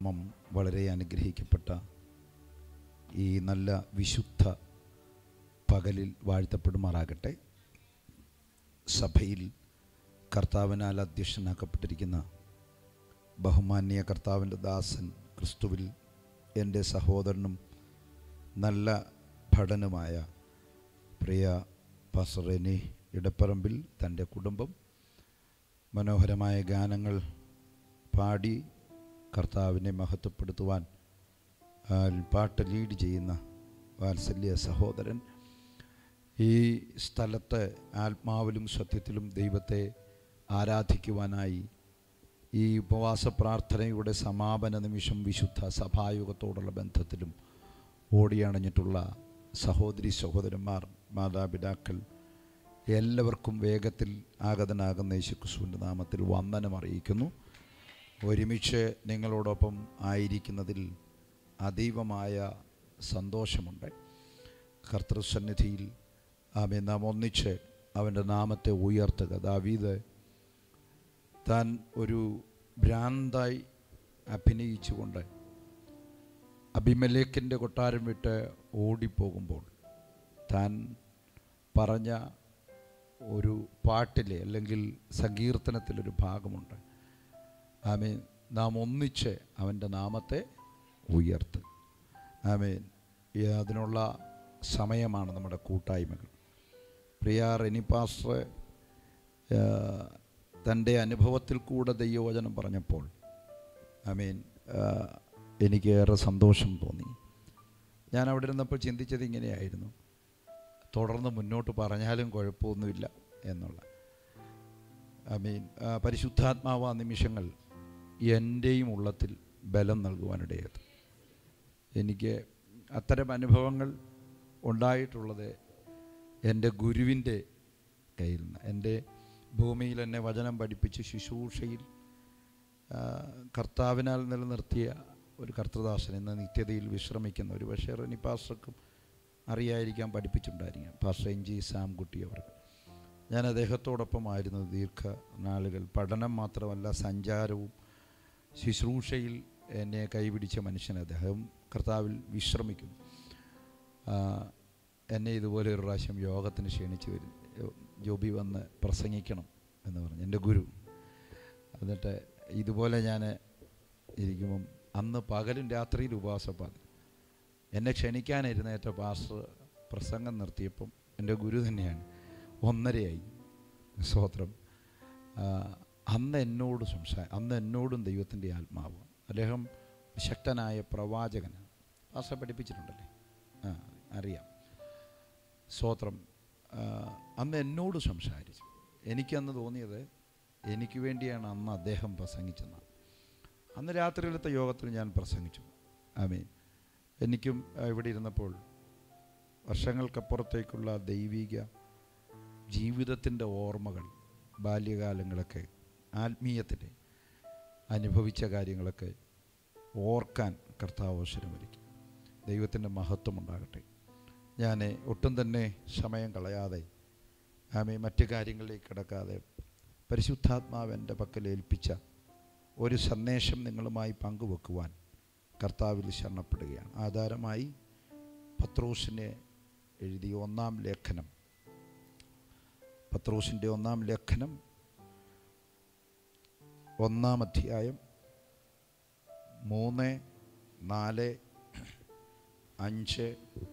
നാമം വളരെ അനുഗ്രഹിക്കപ്പെട്ട ഈ നല്ല വിശുദ്ധ പകലിൽ വാഴ്ത്തപ്പെടുമാറാകട്ടെ സഭയിൽ കർത്താവിനാൽ അധ്യക്ഷനാക്കപ്പെട്ടിരിക്കുന്ന ബഹുമാന്യ കർത്താവിൻ്റെ ദാസൻ ക്രിസ്തുവിൽ എൻ്റെ സഹോദരനും നല്ല ഭടനുമായ പ്രിയ പസറേനി ഇടപ്പറമ്പിൽ തൻ്റെ കുടുംബം മനോഹരമായ ഗാനങ്ങൾ പാടി കർത്താവിനെ മഹത്വപ്പെടുത്തുവാൻ ആ, പാട്ട് ലീഡ് ചെയ്യുന്ന വാത്സല്യ സഹോദരൻ ഈ സ്ഥലത്ത് ആത്മാവിലും സത്യത്തിലും ദൈവത്തെ ആരാധിക്കുവാനായി ഈ ഉപവാസ പ്രാർത്ഥനയുടെ സമാപന നിമിഷം വിശുദ്ധ സഭായുഗത്തോടുള്ള ബന്ധത്തിലും ഓടിയണഞ്ഞിട്ടുള്ള സഹോദരി സഹോദരന്മാർ മാതാപിതാക്കൾ എല്ലാവർക്കും വേഗത്തിൽ ആഗതനാകുന്ന യേശുക്രിസ്തുവിൻ്റെ നാമത്തിൽ വന്ദനം അറിയിക്കുന്നു ഒരുമിച്ച് നിങ്ങളോടൊപ്പം ആയിരിക്കുന്നതിൽ അതീവമായ സന്തോഷമുണ്ട് കർത്തൃസന്നിധിയിൽ ആമേ നാം ഒന്നിച്ച് അവൻ്റെ നാമത്തെ ഉയർത്തുക ദാവീദ് താൻ ഒരു ഭ്രാന്തായി അഭിനയിച്ചുകൊണ്ട് അഭിമലേക്കിൻ്റെ കൊട്ടാരം വിട്ട് ഓടിപ്പോകുമ്പോൾ താൻ പറഞ്ഞ ഒരു പാട്ടിലെ അല്ലെങ്കിൽ സങ്കീർത്തനത്തിലൊരു ഭാഗമുണ്ട് ആമേൻ നാം ഒന്നിച്ച് അവൻ്റെ നാമത്തെ ഉയർത്തും ആമേൻ ഈ അതിനുള്ള സമയമാണ് നമ്മുടെ കൂട്ടായ്മകൾ പ്രിയ റെനി പാസ്റ്റർ ആ, തൻ്റെ അനുഭവത്തിൽ കൂടെ ദൈവവചനം പറഞ്ഞപ്പോൾ ആമീൻ ആ, എനിക്ക് ഏറെ സന്തോഷം തോന്നി ഞാൻ അവിടെ ഇരുന്നപ്പോൾ ചിന്തിച്ചത് ഇങ്ങനെയായിരുന്നു തുടർന്ന് മുന്നോട്ട് പറഞ്ഞാലും കുഴപ്പമൊന്നുമില്ല എന്നുള്ള ആമീൻ ആ, പരിശുദ്ധാത്മാവ നിമിഷങ്ങൾ എൻ്റെയും ഉള്ളത്തിൽ ബലം നൽകുവാനിടയത് എനിക്ക് അത്തരം അനുഭവങ്ങൾ ഉണ്ടായിട്ടുള്ളത് എൻ്റെ ഗുരുവിൻ്റെ കയ്യിൽ നിന്ന് എൻ്റെ ഭൂമിയിൽ എന്നെ വചനം പഠിപ്പിച്ച് ശുശ്രൂഷയിൽ ആ, കർത്താവിനാൽ നിലനിർത്തിയ ഒരു കർത്തൃദാസൻ എന്ന നിത്യതയിൽ വിശ്രമിക്കുന്ന ഒരു പക്ഷേ റെനി പാസ്റ്റർക്കും അറിയായിരിക്കാൻ പഠിപ്പിച്ചിട്ടുണ്ടായിരിക്കാം പാസ്റ്റർ എൻ ജി സാംകുട്ടി അവർക്ക് ഞാൻ അദ്ദേഹത്തോടൊപ്പമായിരുന്നു ദീർഘ നാളുകൾ പഠനം മാത്രമല്ല സഞ്ചാരവും ശുശ്രൂഷയിൽ എന്നെ കൈപിടിച്ച മനുഷ്യൻ അദ്ദേഹം കർത്താവിൽ വിശ്രമിക്കുന്നു ആ, എന്നെ ഇതുപോലെ ഒരു പ്രാവശ്യം യോഗത്തിന് ക്ഷണിച്ച് വരും ജോബി വന്ന് പ്രസംഗിക്കണം എന്ന് പറഞ്ഞു എൻ്റെ ഗുരു എന്നിട്ട് ഇതുപോലെ ഞാൻ ഇരിക്കുമ്പം അന്ന് പകലും രാത്രിയിൽ ഉപവാസപ്പാതി എന്നെ ക്ഷണിക്കാൻ എഴുന്നേറ്റ പാസ്റ്റർ പ്രസംഗം നിർത്തിയപ്പം എൻ്റെ ഗുരു തന്നെയാണ് ഒന്നരയായി സ്തോത്രം ആ, അന്ന് എന്നോട് സംസാ അന്ന് എന്നോടും ദൈവത്തിൻ്റെ ആത്മാവ് അദ്ദേഹം ശക്തനായ പ്രവാചകനാണ് പാസ്റ്റർ പഠിപ്പിച്ചിട്ടുണ്ടല്ലേ ആ അറിയാം സ്തോത്രം ആ, അന്ന് എന്നോട് സംസാരിച്ചു എനിക്കന്ന് തോന്നിയത് എനിക്ക് വേണ്ടിയാണ് അന്ന് അദ്ദേഹം പ്രസംഗിച്ചെന്ന് അന്ന് രാത്രിയിലത്തെ യോഗത്തിൽ ഞാൻ പ്രസംഗിച്ചു ആമീൻ എനിക്കും ആ, ഇവിടെ ഇരുന്നപ്പോൾ വർഷങ്ങൾക്കപ്പുറത്തേക്കുള്ള ദൈവിക ജീവിതത്തിൻ്റെ ഓർമ്മകൾ ബാല്യകാലങ്ങളൊക്കെ ആത്മീയത്തിൻ്റെ അനുഭവിച്ച കാര്യങ്ങളൊക്കെ ഓർക്കാൻ കർത്താവ് അവസരമൊരുക്കി ദൈവത്തിൻ്റെ മഹത്വം ഉണ്ടാകട്ടെ ഞാൻ ഒട്ടും തന്നെ സമയം കളയാതെ ആമേ മറ്റു കാര്യങ്ങളിലേക്ക് കിടക്കാതെ പരിശുദ്ധാത്മാവ് എൻ്റെ പക്കൽ ഏൽപ്പിച്ച ഒരു സന്ദേശം നിങ്ങളുമായി പങ്കുവെക്കുവാൻ കർത്താവിൽ ശരണപ്പെടുകയാണ് ആധാരമായി പത്രോസിനെ എഴുതിയ ഒന്നാം ലേഖനം പത്രോസിൻ്റെ ഒന്നാം ലേഖനം ഒന്നാം അധ്യായം മൂന്ന് നാല് അഞ്ച്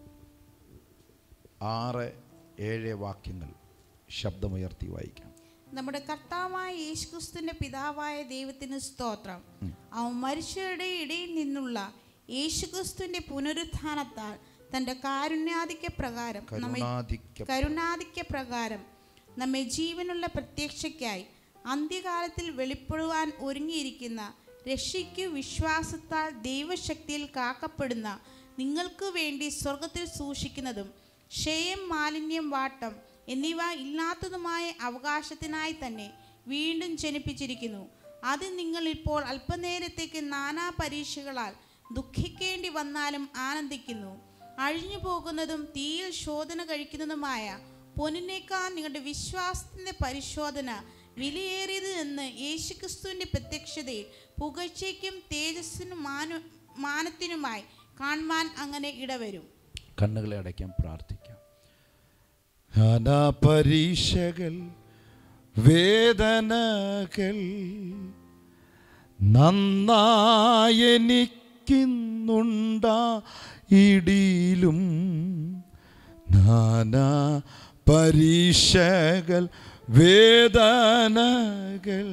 ആറ് ഏഴ് വാക്യങ്ങൾ ശബ്ദമുയർത്തി വായിക്കാം നമ്മുടെ കർത്താവായ യേശുക്രിസ്തുവിന്റെ പിതാവായ ദൈവത്തിന് സ്തോത്രം അവൻ മനുഷ്യരുടെ ഇടയിൽ നിന്നുള്ള യേശുക്രിസ്തുവിന്റെ പുനരുത്ഥാനത്താൽ തന്റെ കാരുണ്യാധിക്യ പ്രകാരം നമ്മെ കരുണാധിക്യം കരുണാധിക്യ പ്രകാരം നമ്മെ ജീവനുള്ള പ്രത്യക്ഷയ്ക്കായി അന്ത്യകാലത്തിൽ വെളിപ്പെടുവാൻ ഒരുങ്ങിയിരിക്കുന്ന രക്ഷയ്ക്കു വിശ്വാസത്താൽ ദൈവശക്തിയിൽ കാക്കപ്പെടുന്ന നിങ്ങൾക്ക് വേണ്ടി സ്വർഗത്തിൽ സൂക്ഷിക്കുന്നതും ക്ഷയം മാലിന്യം വാട്ടം എന്നിവ ഇല്ലാത്തതുമായ അവകാശത്തിനായി തന്നെ വീണ്ടും ജനിപ്പിച്ചിരിക്കുന്നു അത് നിങ്ങൾ ഇപ്പോൾ അല്പനേരത്തേക്ക് നാനാ പരീക്ഷകളാൽ ദുഃഖിക്കേണ്ടി വന്നാലും ആനന്ദിക്കുന്നു അഴിഞ്ഞു പോകുന്നതും തീയിൽ ശോധന കഴിക്കുന്നതുമായ പൊന്നിനേക്കാൾ നിങ്ങളുടെ വിശ്വാസത്തിൻ്റെ പരിശോധന വിലയേറിയത് എന്ന് യേശുക്രിസ്തുവിന്റെ പ്രത്യക്ഷതയിൽ പുകഴ്ചയ്ക്കും തേജസ്സിനും മാനു മാനത്തിനുമായി കാണുവാൻ അങ്ങനെ ഇടവരും കണ്ണുകളെ അടയ്ക്കാൻ പ്രാർത്ഥിക്കാം അനാ പരീക്ഷകൾ വേദനകൾ നന്നായെനിക്കുന്നുണ്ടായിടിലും നാനാ പരീക്ഷകൾ വേദനകൾ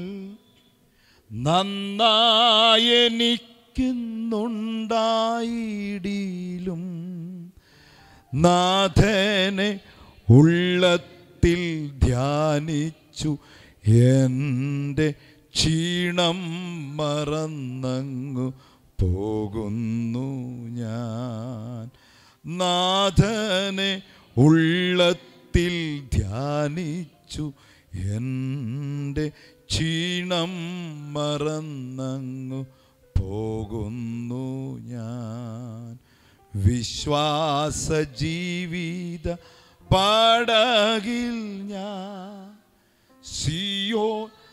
നന്നായെനിക്കുന്നുണ്ടായിടിലും നാഥനെ ഉള്ളത്തിൽ ധ്യാനിച്ചു എൻ്റെ ക്ഷീണം മറന്നങ്ങു പോകുന്നു ഞാൻ നാഥനെ ഉള്ളത്തിൽ ധ്യാനിച്ചു എൻ്റെ ക്ഷീണം മറന്നങ്ങു പോകുന്നു ഞാൻ വിശ്വാസ ജീവിത പടകിൽ ഞാൻ സിയോ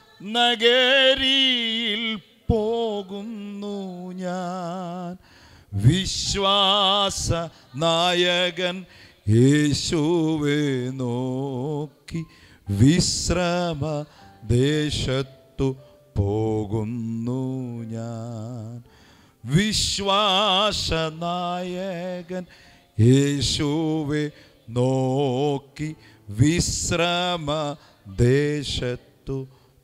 നഗരിയിൽ പോകുന്നു ഞാൻ വിശ്വാസ നായകൻ യേശുവെ നോക്കി വിശ്രമ ദേശത്തു പോകുന്നു ഞാൻ വിശ്വാസ നായകൻ യേശുവെ നോക്കി വിശ്രമ ദേശത്തു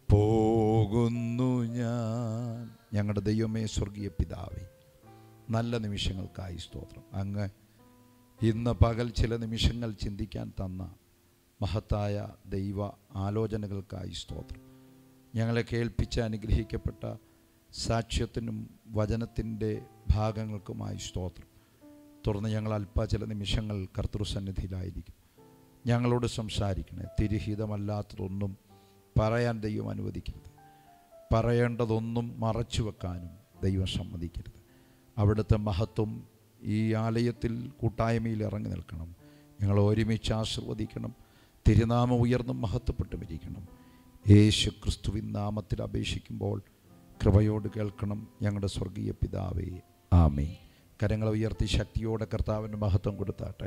പോകുന്നു ഞാൻ ഞങ്ങളുടെ ദൈവമേ സ്വർഗീയ പിതാവേ നല്ല നിമിഷങ്ങൾക്കായി സ്തോത്രം അങ്ങ് ഇന്ന് പകൽ ചില നിമിഷങ്ങൾ ചിന്തിക്കാൻ തന്ന മഹത്തായ ദൈവ ആലോചനകൾക്കായി സ്തോത്രം ഞങ്ങളെ കേൾപ്പിച്ച് അനുഗ്രഹിക്കപ്പെട്ട സാക്ഷ്യത്തിനും വചനത്തിൻ്റെ ഭാഗങ്ങൾക്കുമായി സ്തോത്രം തുടർന്ന് ഞങ്ങൾ അല്പ ചില നിമിഷങ്ങൾ കർത്തൃസന്നിധിയിലായിരിക്കും ഞങ്ങളോട് സംസാരിക്കണേ തിരുഹിതമല്ലാത്തതൊന്നും പറയാൻ ദൈവം അനുവദിക്കരുത് പറയേണ്ടതൊന്നും മറച്ചു വെക്കാനും ദൈവം സമ്മതിക്കരുത് അവിടുത്തെ മഹത്വം ഈ ആലയത്തിൽ കൂട്ടായ്മയിൽ ഇറങ്ങി നിൽക്കണം ഞങ്ങൾ ഒരുമിച്ച് ആശീർവദിക്കണം തിരുനാമം ഉയർന്നും മഹത്വപ്പെട്ടു വരിക്കണം യേശു ക്രിസ്തുവിൻ നാമത്തിൽ അപേക്ഷിക്കുമ്പോൾ കൃപയോട് കേൾക്കണം ഞങ്ങളുടെ സ്വർഗീയ പിതാവേ ആമേ കരങ്ങൾ ഉയർത്തി ശക്തിയോടെ കർത്താവിന് മഹത്വം കൊടുത്താട്ടെ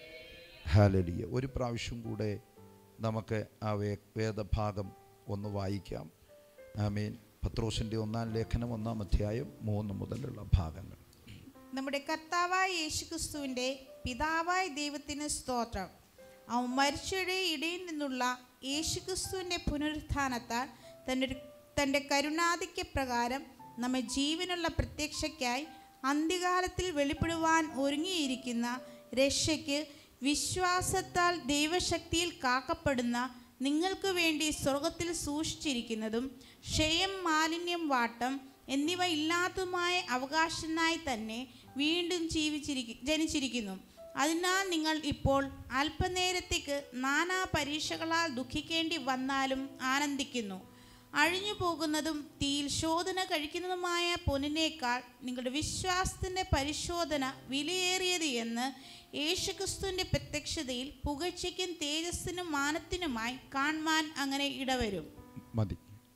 ഹാലലിയ ഒരു പ്രാവശ്യം കൂടെ നമുക്ക് ആ വേ വേദഭാഗം ഒന്ന് വായിക്കാം ആമീൻ പത്രോസിൻ്റെ ഒന്നാം ലേഖനം ഒന്നാം അധ്യായം മൂന്ന് മുതലുള്ള ഭാഗങ്ങൾ നമ്മുടെ കർത്താവായ യേശുക്രിസ്തുവിൻ്റെ പിതാവായ ദൈവത്തിന് സ്തോത്രം അവൻ മരിച്ചയുടെ ഇടയിൽ നിന്നുള്ള യേശുക്രിസ്തുവിൻ്റെ പുനരുത്ഥാനത്താൽ തൻ്റെ തൻ്റെ കരുണാധിക്യ പ്രകാരം നമ്മെ ജീവനുള്ള പ്രത്യക്ഷയ്ക്കായി അന്ത്യകാലത്തിൽ വെളിപ്പെടുവാൻ ഒരുങ്ങിയിരിക്കുന്ന രക്ഷയ്ക്ക് വിശ്വാസത്താൽ ദൈവശക്തിയിൽ കാക്കപ്പെടുന്ന നിങ്ങൾക്ക് വേണ്ടി സ്വർഗത്തിൽ സൂക്ഷിച്ചിരിക്കുന്നതും ക്ഷയം മാലിന്യം വാട്ടം എന്നിവ ഇല്ലാത്തതുമായ അവകാശനായി തന്നെ വീണ്ടും ജീവിച്ചിരിക്കു ജനിച്ചിരിക്കുന്നു അതിനാൽ നിങ്ങൾ ഇപ്പോൾ അല്പനേരത്തേക്ക് നാനാ പരീക്ഷകളാൽ ദുഃഖിക്കേണ്ടി വന്നാലും ആനന്ദിക്കുന്നു അഴിഞ്ഞു പോകുന്നതും തീയിൽ ശോധന കഴിക്കുന്നതുമായ പൊന്നിനേക്കാൾ നിങ്ങളുടെ വിശ്വാസത്തിൻ്റെ പരിശോധന വിലയേറിയത് എന്ന് യേശുക്രിസ്തുവിൻ്റെ പ്രത്യക്ഷതയിൽ പുകഴ്ചയ്ക്കും തേജസ്സിനും മാനത്തിനുമായി കാണുവാൻ അങ്ങനെ ഇടവരും മതി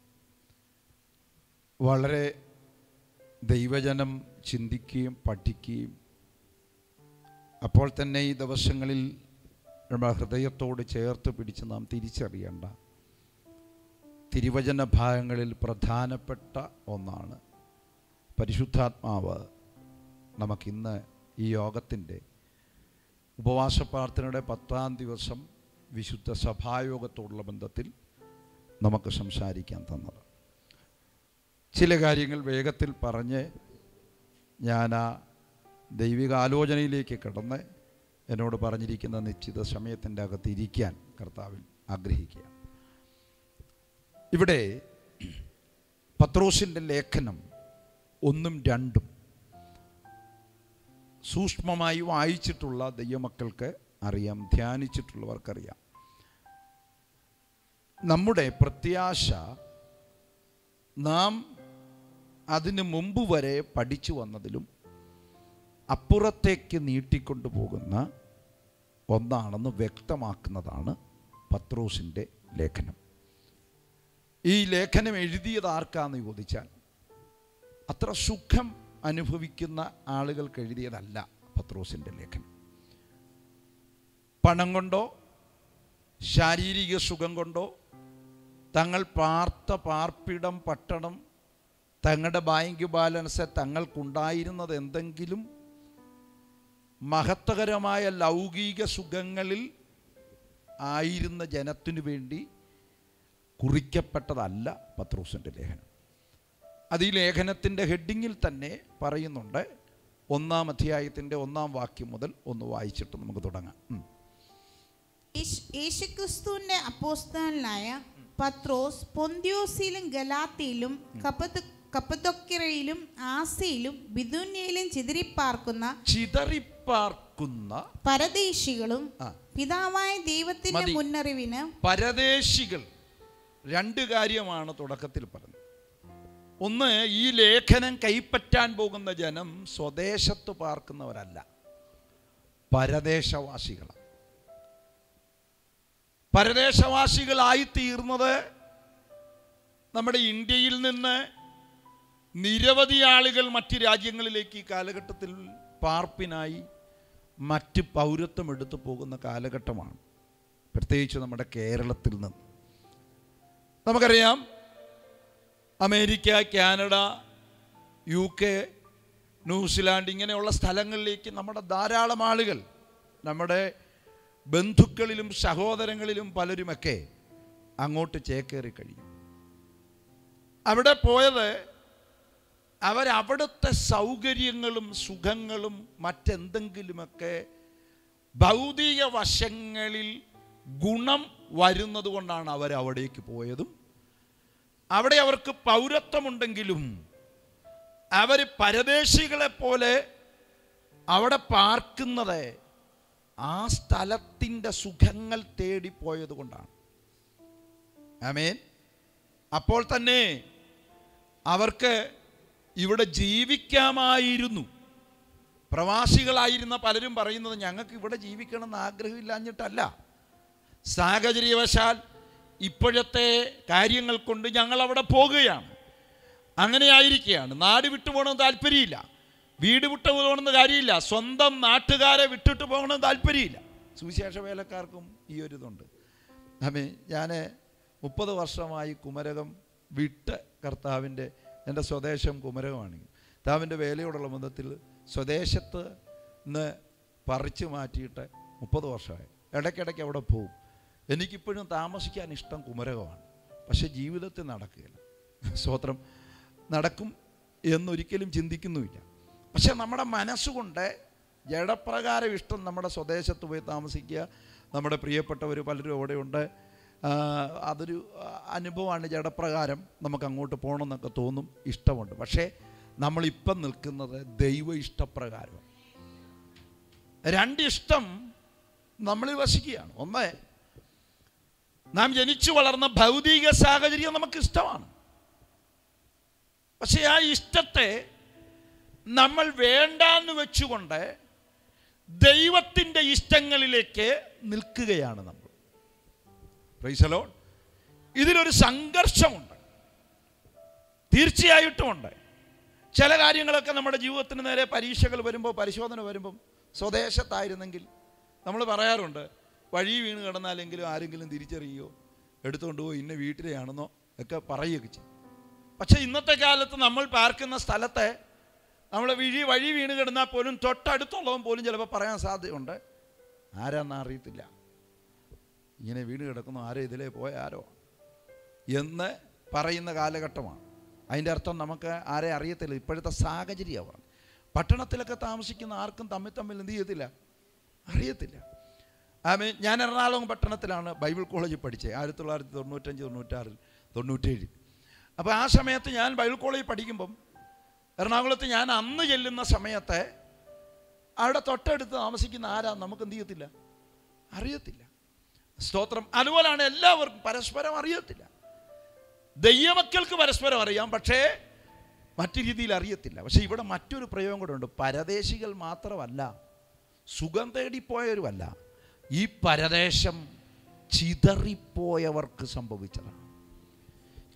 വളരെ ദൈവജനം ചിന്തിക്കുകയും പഠിക്കുകയും അപ്പോൾ തന്നെ ഈ ദിവസങ്ങളിൽ നമ്മുടെ ഹൃദയത്തോട് ചേർത്ത് പിടിച്ച് നാം തിരിച്ചറിയേണ്ട തിരുവചന ഭാഗങ്ങളിൽ പ്രധാനപ്പെട്ട ഒന്നാണ് പരിശുദ്ധാത്മാവ് നമുക്കിന്ന് ഈ യോഗത്തിൻ്റെ ഉപവാസ പ്രാർത്ഥനയുടെ പത്താം ദിവസം വിശുദ്ധ സഭായോഗത്തോടുള്ള ബന്ധത്തിൽ നമുക്ക് സംസാരിക്കാൻ തന്നത് ചില കാര്യങ്ങൾ വേഗത്തിൽ പറഞ്ഞ് ഞാൻ ആ ദൈവിക ആലോചനയിലേക്ക് കിടന്ന് എന്നോട് പറഞ്ഞിരിക്കുന്ന നിശ്ചിത സമയത്തിൻ്റെ അകത്ത് ഇരിക്കാൻ കർത്താവിൽ ആഗ്രഹിക്കുക ഇവിടെ പത്രോസിൻ്റെ ലേഖനം ഒന്നും രണ്ടും സൂക്ഷ്മമായി വായിച്ചിട്ടുള്ള ദൈവമക്കൾക്ക് അറിയാം ധ്യാനിച്ചിട്ടുള്ളവർക്കറിയാം നമ്മുടെ പ്രത്യാശ നാം അതിന് മുമ്പ് വരെ പഠിച്ചു വന്നതിലും അപ്പുറത്തേക്ക് നീട്ടിക്കൊണ്ടു പോകുന്ന ഒന്നാണെന്ന് വ്യക്തമാക്കുന്നതാണ് പത്രോസിൻ്റെ ലേഖനം ഈ ലേഖനം എഴുതിയത് ആർക്കാന്ന് ചോദിച്ചാൽ അത്ര സുഖം അനുഭവിക്കുന്ന ആളുകൾക്ക് എഴുതിയതല്ല പത്രോസിൻ്റെ ലേഖനം പണം കൊണ്ടോ ശാരീരിക സുഖം കൊണ്ടോ തങ്ങൾ പാർത്ത പാർപ്പിടം പട്ടണം തങ്ങളുടെ ബാങ്ക് ബാലൻസ് തങ്ങൾക്കുണ്ടായിരുന്നത് എന്തെങ്കിലും മഹത്വകരമായ ലൗകിക സുഖങ്ങളിൽ ആയിരുന്ന ജനത്തിനു വേണ്ടി കുറിക്കപ്പെട്ടതല്ല പത്രോസിൻ്റെ ലേഖനം അത് ഈ ലേഖനത്തിൻ്റെ ഹെഡിങ്ങിൽ തന്നെ പറയുന്നുണ്ട് ഒന്നാം അധ്യായത്തിൻ്റെ ഒന്നാം വാക്യം മുതൽ ഒന്ന് വായിച്ചിട്ട് നമുക്ക് തുടങ്ങാം ഉം. യേശു- യേശുക്രിസ്തുവിന്റെ അപ്പോസ്തലനായ പത്രോസ് പൊന്തിയോസിലും ഗലാത്തിയിലും കപ്പത്ത് കപ്പത്തൊക്കിറയിലും ആസയിലും ബിദുന്യയിലും ചിതറിപ്പാർക്കുന്ന ചിതറിപ്പാർക്കുന്ന പരദേശികളും ആ. പിതാവായ ദൈവത്തിന്റെ മതി. മുന്നറിവിന് പരദേശികൾ രണ്ട് കാര്യമാണ് തുടക്കത്തിൽ പറഞ്ഞത് ഒന്ന് ഈ ലേഖനം കൈപ്പറ്റാൻ പോകുന്ന ജനം സ്വദേശത്ത് പാർക്കുന്നവരല്ല പരദേശവാസികളാണ് പരദേശവാസികളായി തീർന്നത് നമ്മുടെ ഇന്ത്യയിൽ നിന്ന് നിരവധി ആളുകൾ മറ്റ് രാജ്യങ്ങളിലേക്ക് ഈ കാലഘട്ടത്തിൽ പാർപ്പിനായി മറ്റ് പൗരത്വം എടുത്തു പോകുന്ന കാലഘട്ടമാണ് പ്രത്യേകിച്ച് നമ്മുടെ കേരളത്തിൽ നിന്ന് നമുക്കറിയാം America Canada U K New Zealand ഇങ്ങനെയുള്ള സ്ഥലങ്ങളിലേക്ക് നമ്മുടെ ധാരാളം ആളുകൾ നമ്മുടെ ബന്ധുക്കളിലും സഹോദരങ്ങളിലും പലരുമൊക്കെ അങ്ങോട്ട് ചേക്കേറി കഴിയും അവിടെ പോയത് അവരവിടുത്തെ സൗകര്യങ്ങളും സുഖങ്ങളും മറ്റെന്തെങ്കിലുമൊക്കെ ഭൗതിക വശങ്ങളിൽ ഗുണം വരുന്നത് കൊണ്ടാണ് അവർ അവിടേക്ക് പോയതും അവിടെ അവർക്ക് പൗരത്വമുണ്ടെങ്കിലും അവർ പരദേശികളെ പോലെ അവിടെ പാർക്കുന്നത് ആ സ്ഥലത്തിൻ്റെ സുഖങ്ങൾ തേടിപ്പോയത് കൊണ്ടാണ് ആമേൻ അപ്പോൾ തന്നെ അവർക്ക് ഇവിടെ ജീവിക്കാമായിരുന്നു പ്രവാസികളായിരുന്ന പലരും പറയുന്നത് ഞങ്ങൾക്ക് ഇവിടെ ജീവിക്കണമെന്ന് ആഗ്രഹമില്ലാഞ്ഞിട്ടല്ല സാഹചര്യവശാൽ ഇപ്പോഴത്തെ കാര്യങ്ങൾ കൊണ്ട് ഞങ്ങൾ അവിടെ പോകുകയാണ് അങ്ങനെ ആയിരിക്കുകയാണ് നാട് വിട്ടു പോകണമെന്ന് താല്പര്യമില്ല വീട് വിട്ടു പോകണമെന്ന് കാര്യമില്ല സ്വന്തം നാട്ടുകാരെ വിട്ടിട്ട് പോകണമെന്ന് താല്പര്യമില്ല സുവിശേഷ വേലക്കാർക്കും ഈ ഒരു ഇതുണ്ട് അമ്മേ ഞാൻ മുപ്പത് വർഷമായി കുമരകം വിട്ട് കർത്താവിൻ്റെ എൻ്റെ സ്വദേശം കുമരകമാണെങ്കിൽ കർത്താവിൻ്റെ വേലയോടുള്ള ബന്ധത്തിൽ സ്വദേശത്ത് നിന്ന് പറിച്ചു മാറ്റിയിട്ട് മുപ്പത് വർഷമായി ഇടയ്ക്കിടയ്ക്ക് അവിടെ പോവും എനിക്കിപ്പോഴും താമസിക്കാൻ ഇഷ്ടം കുമരകമാണ് പക്ഷേ ജീവിതത്തിൽ നടക്കുകയില്ല സ്വത്രം നടക്കും എന്നൊരിക്കലും ചിന്തിക്കുന്നുമില്ല പക്ഷെ നമ്മുടെ മനസ്സുകൊണ്ട് ജഡപ്രകാരം ഇഷ്ടം നമ്മുടെ സ്വദേശത്ത് പോയി താമസിക്കുക നമ്മുടെ പ്രിയപ്പെട്ടവർ പലരും അവിടെയുണ്ട് ആ, അതൊരു ആ, അനുഭവമാണ് ജഡപ്രകാരം നമുക്ക് അങ്ങോട്ട് പോകണമെന്നൊക്കെ തോന്നും ഇഷ്ടമുണ്ട് പക്ഷേ നമ്മളിപ്പം നിൽക്കുന്നത് ദൈവ ഇഷ്ടപ്രകാരം രണ്ടിഷ്ടം നമ്മളിൽ വസിക്കുകയാണ് ഒന്ന് നാം ജനിച്ചു വളർന്ന ഭൗതിക സാഹചര്യം നമുക്ക് ഇഷ്ടമാണ് പക്ഷെ ആ ഇഷ്ടത്തെ നമ്മൾ വേണ്ടാന്ന് വെച്ചുകൊണ്ട് ദൈവത്തിൻ്റെ ഇഷ്ടങ്ങളിലേക്ക് നിൽക്കുകയാണ് നമ്മൾ പ്രൈസലോ ഇതിലൊരു സംഘർഷമുണ്ട് തീർച്ചയായിട്ടും ഉണ്ട് ചില കാര്യങ്ങളൊക്കെ നമ്മുടെ ജീവിതത്തിന് നേരെ പരീക്ഷകൾ വരുമ്പോൾ പരിശോധന വരുമ്പം സ്വദേശത്തായിരുന്നെങ്കിൽ നമ്മൾ പറയാറുണ്ട് വഴി വീണ് കിടന്നാലെങ്കിലും ആരെങ്കിലും തിരിച്ചറിയുകയോ എടുത്തുകൊണ്ട് പോയി ഇന്ന വീട്ടിലെയാണെന്നോ ഒക്കെ പറയുകയൊക്കെ ചെയ്യും പക്ഷേ ഇന്നത്തെ കാലത്ത് നമ്മൾ പാർക്കുന്ന സ്ഥലത്തെ നമ്മൾ വിഴി വഴി വീണ് കിടന്നാൽ പോലും തൊട്ടടുത്തുള്ളവൻ പോലും ചിലപ്പോൾ പറയാൻ സാധ്യതയുണ്ട് ആരാന്ന് അറിയത്തില്ല ഇങ്ങനെ വീണ് കിടക്കുന്നു ആരോ ഇതിലേ പോയ ആരോ എന്ന് പറയുന്ന കാലഘട്ടമാണ് അതിൻ്റെ അർത്ഥം നമുക്ക് ആരെ അറിയത്തില്ല ഇപ്പോഴത്തെ സാഹചര്യമാണ് പട്ടണത്തിലൊക്കെ താമസിക്കുന്ന ആർക്കും തമ്മിൽ തമ്മിൽ എന്ത് ചെയ്യത്തില്ല അറിയത്തില്ല ആമേ ഞാൻ എറണാകുളം പട്ടണത്തിലാണ് ബൈബിൾ കോളേജിൽ പഠിച്ചത് ആയിരത്തി തൊള്ളായിരത്തി തൊണ്ണൂറ്റഞ്ച് തൊണ്ണൂറ്റാറിൽ തൊണ്ണൂറ്റേഴ് അപ്പോൾ ആ സമയത്ത് ഞാൻ ബൈബിൾ കോളേജിൽ പഠിക്കുമ്പം എറണാകുളത്ത് ഞാൻ അന്ന് ചെല്ലുന്ന സമയത്ത് അവിടെ തൊട്ടടുത്ത് താമസിക്കുന്ന ആരാ നമുക്ക് എന്ത് ചെയ്യത്തില്ല അറിയത്തില്ല സ്തോത്രം അതുപോലാണ് എല്ലാവർക്കും പരസ്പരം അറിയത്തില്ല ദൈവമക്കൾക്ക് പരസ്പരം അറിയാം പക്ഷേ മറ്റു രീതിയിൽ അറിയത്തില്ല പക്ഷേ ഇവിടെ മറ്റൊരു പ്രയോഗം കൂടെ ഉണ്ട് പരദേശികൾ മാത്രമല്ല സുഖം തേടിപ്പോയവരുമല്ല ഈ പരദേശം ചിതറിപ്പോയവർക്ക് സംഭവിച്ചതാണ്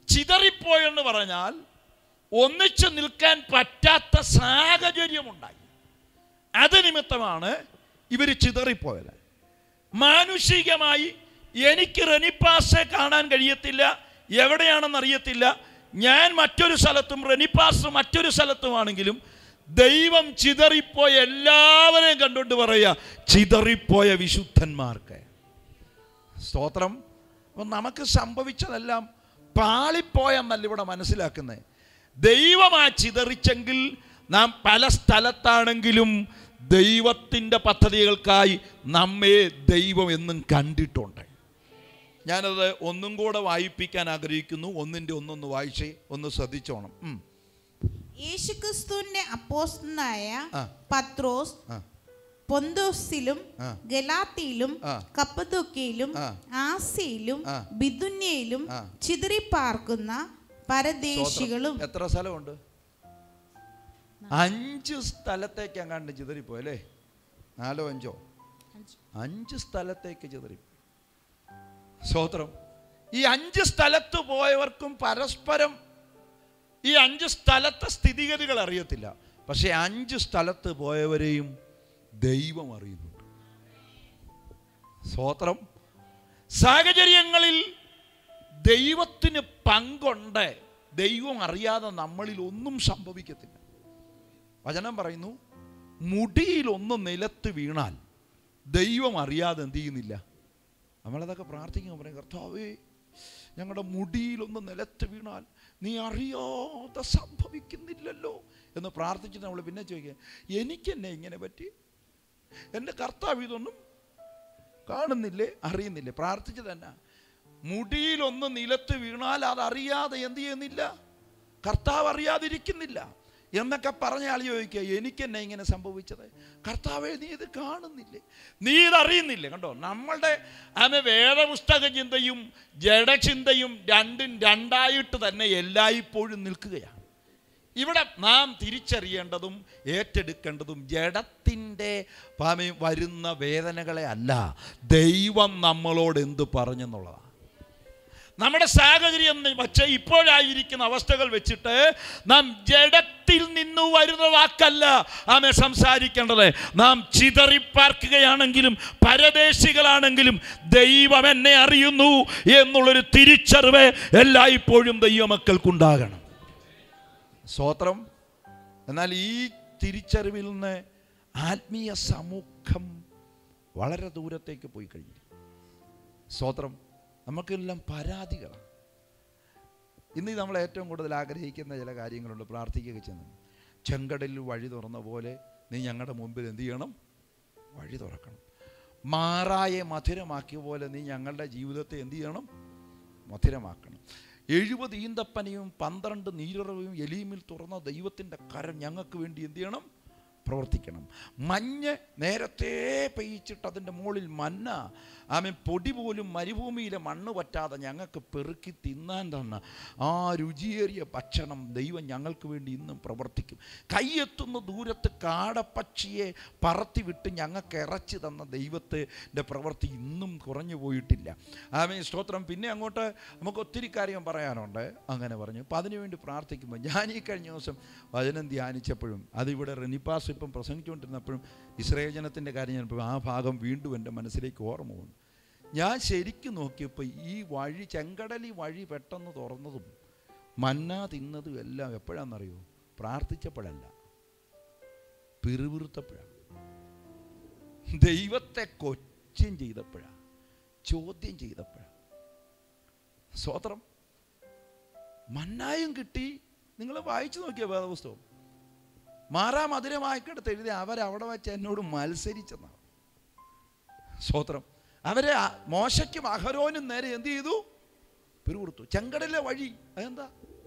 ചിതറിപ്പോയെന്ന് പറഞ്ഞാൽ ഒന്നിച്ചു നിൽക്കാൻ പറ്റാത്ത സാഹചര്യമുണ്ടായി അത് നിമിത്തമാണ് ഇവർ ചിതറിപ്പോയത് മാനുഷികമായി എനിക്ക് റെനിപ്പാസെ കാണാൻ കഴിയത്തില്ല എവിടെയാണെന്ന് അറിയത്തില്ല ഞാൻ മറ്റൊരു സ്ഥലത്തും റെനിപ്പാസ് മറ്റൊരു സ്ഥലത്തുമാണെങ്കിലും ദൈവം ചിതറിപ്പോയ എല്ലാവരെയും കണ്ടുകൊണ്ട് പറയുക ചിതറിപ്പോയ വിശുദ്ധന്മാർക്ക് സ്തോത്രം അപ്പം നമുക്ക് സംഭവിച്ചതെല്ലാം പാളിപ്പോയെന്നല്ല ഇവിടെ മനസ്സിലാക്കുന്നത് ദൈവം ആ ചിതറിച്ചെങ്കിൽ നാം പല സ്ഥലത്താണെങ്കിലും ദൈവത്തിൻ്റെ പദ്ധതികൾക്കായി നമ്മെ ദൈവം എന്നും കണ്ടിട്ടുണ്ട് ഞാനത് ഒന്നും കൂടെ വായിപ്പിക്കാൻ ആഗ്രഹിക്കുന്നു ഒന്നിൻ്റെ ഒന്നൊന്ന് വായിച്ചേ ഒന്ന് ശ്രദ്ധിച്ചോണം ഉം. യേശുക്രിസ്തുവിന്റെ അപ്പോസ്തലനായ ആ. പത്രോസ് ആ പൊന്തോസിലും ആ. ഗലാത്തിയിലും ആ. കപ്പദോക്കയിലും ആ. ആസിയിലും ആ. ബിദുന്യയിലും ആ. ചിതറിപ്പാർക്കുന്ന പരദേശികളും സ്തോത്രം. എത്ര സ്ഥലമുണ്ട് അഞ്ച് സ്ഥലത്തേക്ക് അങ്ങാണ്ട് ചിതറിപ്പോയി അല്ലേ നാലോ അഞ്ചോ അഞ്ച് സ്ഥലത്തേക്ക് ചിതറിപ്പോയി സ്തോത്രം ഈ അഞ്ച് സ്ഥലത്ത് പോയവർക്കും പരസ്പരം ഈ അഞ്ച് സ്ഥലത്തെ സ്ഥിതിഗതികൾ അറിയത്തില്ല പക്ഷെ അഞ്ച് സ്ഥലത്ത് പോയവരെയും ദൈവം അറിയുന്നുണ്ട് സ്തോത്രം സാഹചര്യങ്ങളിൽ ദൈവത്തിന് പങ്കുണ്ട് ദൈവം അറിയാതെ നമ്മളിൽ ഒന്നും സംഭവിക്കത്തില്ല വചനം പറയുന്നു മുടിയിൽ ഒന്ന് നിലത്ത് വീണാൽ ദൈവം അറിയാതെ എന്ത് ചെയ്യുന്നില്ല നമ്മളതൊക്കെ പ്രാർത്ഥിക്കുമ്പോൾ പറയും കർത്താവേ ഞങ്ങളുടെ മുടിയിലൊന്ന് നിലത്ത് വീണാൽ നീ അറിയാതെ സംഭവിക്കുന്നില്ലല്ലോ എന്ന് പ്രാർത്ഥിച്ചിട്ട് നമ്മൾ പിന്നെ ചോദിക്കുക എനിക്കെന്നെ ഇങ്ങനെ പറ്റി എൻ്റെ കർത്താവ് ഇതൊന്നും കാണുന്നില്ലേ അറിയുന്നില്ലേ പ്രാർത്ഥിച്ചു തന്നെ മുടിയിലൊന്ന് നിലത്ത് വീണാൽ അത് അറിയാതെ എന്ത് ചെയ്യുന്നില്ല കർത്താവ് അറിയാതിരിക്കുന്നില്ല എന്നൊക്കെ പറഞ്ഞ ആൾ ചോദിക്കുക എനിക്കെന്നെ ഇങ്ങനെ സംഭവിച്ചത് കർത്താവെ നീ ഇത് കാണുന്നില്ലേ നീ ഇത് അറിയുന്നില്ലേ കണ്ടോ നമ്മളുടെ ആമെ വേദപുസ്തക ചിന്തയും ജഡചിന്തയും രണ്ടും രണ്ടായിട്ട് തന്നെ എല്ലായ്പ്പോഴും നിൽക്കുകയാണ് ഇവിടെ നാം തിരിച്ചറിയേണ്ടതും ഏറ്റെടുക്കേണ്ടതും ജഡത്തിൻ്റെ പാമയും വരുന്ന വേദനകളെ അല്ല ദൈവം നമ്മളോട് എന്ത് പറഞ്ഞെന്നുള്ളതാണ് നമ്മുടെ സാഹചര്യം വച്ച് ഇപ്പോഴായിരിക്കുന്ന അവസ്ഥകൾ വെച്ചിട്ട് നാം ജഡത്തിൽ നിന്ന് വരുന്ന വാക്കല്ല ആമെ സംസാരിക്കേണ്ടത് നാം ചിതറിപ്പാർക്കുകയാണെങ്കിലും പരദേശികളാണെങ്കിലും ദൈവം എന്നെ അറിയുന്നു എന്നുള്ളൊരു തിരിച്ചറിവ് എല്ലായ്പ്പോഴും ദൈവമക്കൾക്കുണ്ടാകണം സ്വോത്രം എന്നാൽ ഈ തിരിച്ചറിവിൽ നിന്ന് ആത്മീയ സമൂഹം വളരെ ദൂരത്തേക്ക് പോയി കഴിഞ്ഞു സ്വോത്രം നമുക്കെല്ലാം പരാതികളാണ് ഇന്ന് നമ്മൾ ഏറ്റവും കൂടുതൽ ആഗ്രഹിക്കുന്ന ചില കാര്യങ്ങളുണ്ട് പ്രാർത്ഥിക്കുക ചെന്ന് ചെങ്കടലിൽ വഴി തുറന്ന പോലെ നീ ഞങ്ങളുടെ മുമ്പിൽ എന്ത് ചെയ്യണം വഴി തുറക്കണം മാറായെ മധുരമാക്കിയ പോലെ നീ ഞങ്ങളുടെ ജീവിതത്തെ എന്ത് ചെയ്യണം മധുരമാക്കണം എഴുപത് ഈന്തപ്പനയും പന്ത്രണ്ട് നീരുറവും എലീമിൽ തുറന്ന ദൈവത്തിൻ്റെ കരം ഞങ്ങൾക്ക് വേണ്ടി എന്ത് ചെയ്യണം പ്രവർത്തിക്കണം മഞ്ഞ് നേരത്തെ പെയ്ച്ചിട്ട് അതിൻ്റെ മുകളിൽ മന്ന ആമൻ പൊടി പോലും മരുഭൂമിയിലെ മണ്ണ് പറ്റാതെ ഞങ്ങൾക്ക് പെറുക്കി തിന്നാൻ തന്ന ആ രുചിയേറിയ ഭക്ഷണം ദൈവം ഞങ്ങൾക്ക് വേണ്ടി ഇന്നും പ്രവർത്തിക്കും കൈയെത്തുന്ന ദൂരത്ത് കാടപ്പക്ഷിയെ പറത്തി വിട്ട് ഞങ്ങൾക്ക് ഇറച്ചി തന്ന ദൈവത്തിൻ്റെ പ്രവൃത്തി ഇന്നും കുറഞ്ഞു പോയിട്ടില്ല ആമേ സ്തോത്രം പിന്നെ അങ്ങോട്ട് നമുക്ക് ഒത്തിരി കാര്യം പറയാനുണ്ട് അങ്ങനെ പറഞ്ഞു അപ്പം അതിനുവേണ്ടി പ്രാർത്ഥിക്കുമ്പോൾ ഞാൻ ഈ കഴിഞ്ഞ ദിവസം വചനം ധ്യാനിച്ചപ്പോഴും അതിവിടെ റെനിപ്പാസ് ഇപ്പം പ്രസംഗിച്ചുകൊണ്ടിരുന്നപ്പോഴും ഇസ്രയേൽ ജനത്തിൻ്റെ കാര്യം ഞാനിപ്പോൾ ആ ഭാഗം വീണ്ടും എൻ്റെ മനസ്സിലേക്ക് ഓർമ്മ വന്നു ഞാൻ ശരിക്കും നോക്കിയപ്പോൾ ഈ വഴി ചെങ്കടലി വഴി പെട്ടെന്ന് തുറന്നതും മന്ന തിന്നതും എല്ലാം എപ്പോഴാണെന്നറിയോ പ്രാർത്ഥിച്ചപ്പോഴല്ല പിറുപിറുത്തപ്പോഴാണ് ദൈവത്തെ കൊച്ചം ചെയ്തപ്പോഴാണ് ചോദ്യം ചെയ്തപ്പോഴാണ് സ്വോത്രം മന്നായും കിട്ടി നിങ്ങൾ വായിച്ചു നോക്കിയ വേദപുസ്തകം മാറാ മധുരമായിക്കെടുത്ത് എഴുതി അവരവിടെ വെച്ച് എന്നോട് മത്സരിച്ചെന്നാണ് സ്വോത്രം അവരെ ആ- മോശയ്ക്കും അഹരോനും നേരെ എന്ത് ചെയ്തു പിറുകൊടുത്തു ചെങ്കടലിലെ വഴി അതെന്താ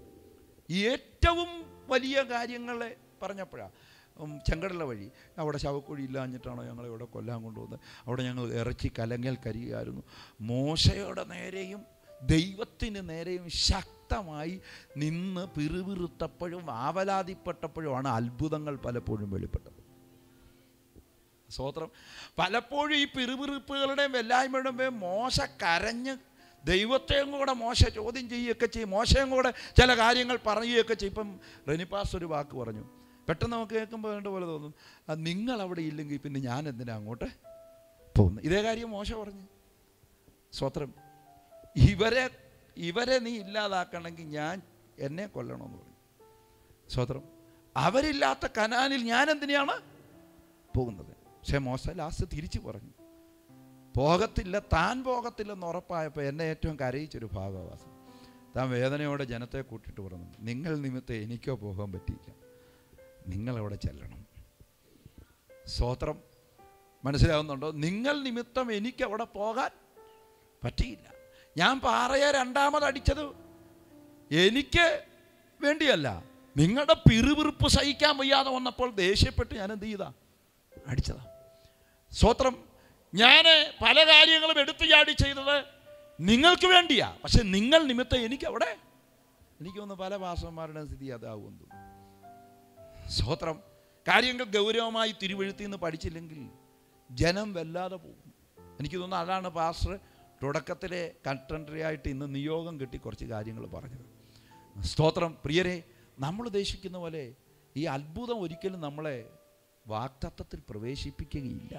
ഏറ്റവും വലിയ കാര്യങ്ങളെ പറഞ്ഞപ്പോഴാണ് ചെങ്കടല വഴി അവിടെ ശവക്കുഴി ഇല്ലാഞ്ഞിട്ടാണോ ഞങ്ങളെ ഇവിടെ കൊല്ലാൻ കൊണ്ടുവന്നത് അവിടെ ഞങ്ങൾ ഇറച്ചി കലങ്ങൽ കരിയായിരുന്നു മോശയുടെ നേരെയും ദൈവത്തിന് നേരെയും ശക്തമായി നിന്ന് പിറുപിറുത്തപ്പോഴും ആവലാതിപ്പെട്ടപ്പോഴുമാണ് അത്ഭുതങ്ങൾ പലപ്പോഴും വെളിപ്പെട്ടത് സ്വോത്രം പലപ്പോഴും ഈ പിറുപിറുപ്പുകളുടെയും വെല്ലായ്മയുടെയും പേര് മോശ കരഞ്ഞ് ദൈവത്തെയും കൂടെ മോശ ചോദ്യം ചെയ്യുകയൊക്കെ ചെയ്യും മോശയും കൂടെ ചില കാര്യങ്ങൾ പറയുകയൊക്കെ ചെയ്യും ഇപ്പം റെനിപ്പാസ് ഒരു വാക്ക് പറഞ്ഞു പെട്ടെന്ന് നമുക്ക് കേൾക്കുമ്പോൾ വേണ്ട പോലെ തോന്നും "ആ, നിങ്ങൾ അവിടെ ഇല്ലെങ്കിൽ പിന്നെ ഞാൻ എന്തിനാ അങ്ങോട്ട് പോകുന്നത് ഇതേ കാര്യം മോശ പറഞ്ഞു സ്വത്രം ഇവരെ ഇവരെ നീ ഇല്ലാതാക്കണമെങ്കിൽ ഞാൻ എന്നെ കൊല്ലണമെന്ന് പറഞ്ഞു സ്വത്രം അവരില്ലാത്ത കനാനിൽ ഞാൻ എന്തിനാണ് പോകുന്നത് പക്ഷേ മോശ ലാസ്റ്റ് തിരിച്ചു പറഞ്ഞു പോകത്തില്ല താൻ പോകത്തില്ലെന്ന് ഉറപ്പായപ്പോൾ എന്നെ ഏറ്റവും കരയിച്ചൊരു ഭാഗവാസം താൻ വേദനയോടെ ജനത്തെ കൂട്ടിയിട്ട് പറഞ്ഞു നിങ്ങൾ നിമിത്തം എനിക്കോ പോകാൻ പറ്റിയില്ല നിങ്ങളവിടെ ചെല്ലണം സ്വോത്രം മനസ്സിലാവുന്നുണ്ടോ നിങ്ങൾ നിമിത്തം എനിക്ക് അവിടെ പോകാൻ പറ്റിയില്ല ഞാൻ പാറയെ രണ്ടാമത് അടിച്ചത് എനിക്ക് വേണ്ടിയല്ല നിങ്ങളുടെ പിറുപിറുപ്പ് സഹിക്കാൻ വയ്യാതെ വന്നപ്പോൾ ദേഷ്യപ്പെട്ട് ഞാൻ എന്ത് ചെയ്താ അടിച്ചതാ സ്വത്രം ഞാൻ പല കാര്യങ്ങളും എടുത്തു ചാടി ചെയ്തത് നിങ്ങൾക്ക് വേണ്ടിയാ പക്ഷെ നിങ്ങൾ നിമിത്തം എനിക്ക് അവിടെ എനിക്ക് തോന്നുന്നു പല ഭാഷന്മാരുടെ സ്ഥിതി അതാവും തോന്നുന്നു സ്വത്രം കാര്യങ്ങൾ ഗൗരവമായി തിരുവഴുത്തിൽ നിന്ന് പഠിച്ചില്ലെങ്കിൽ ജനം വല്ലാതെ പോകും എനിക്ക് തോന്നുന്നു അതാണ് പാസ്റ്റർ തുടക്കത്തിലെ കണ്ടൻറ്ററി ആയിട്ട് ഇന്ന് നിയോഗം കിട്ടി കുറച്ച് കാര്യങ്ങൾ പറഞ്ഞത് സ്തോത്രം പ്രിയരെ നമ്മൾ ഉദ്ദേശിക്കുന്ന പോലെ ഈ അത്ഭുതം ഒരിക്കലും നമ്മളെ വാക്തത്വത്തിൽ പ്രവേശിപ്പിക്കുകയില്ല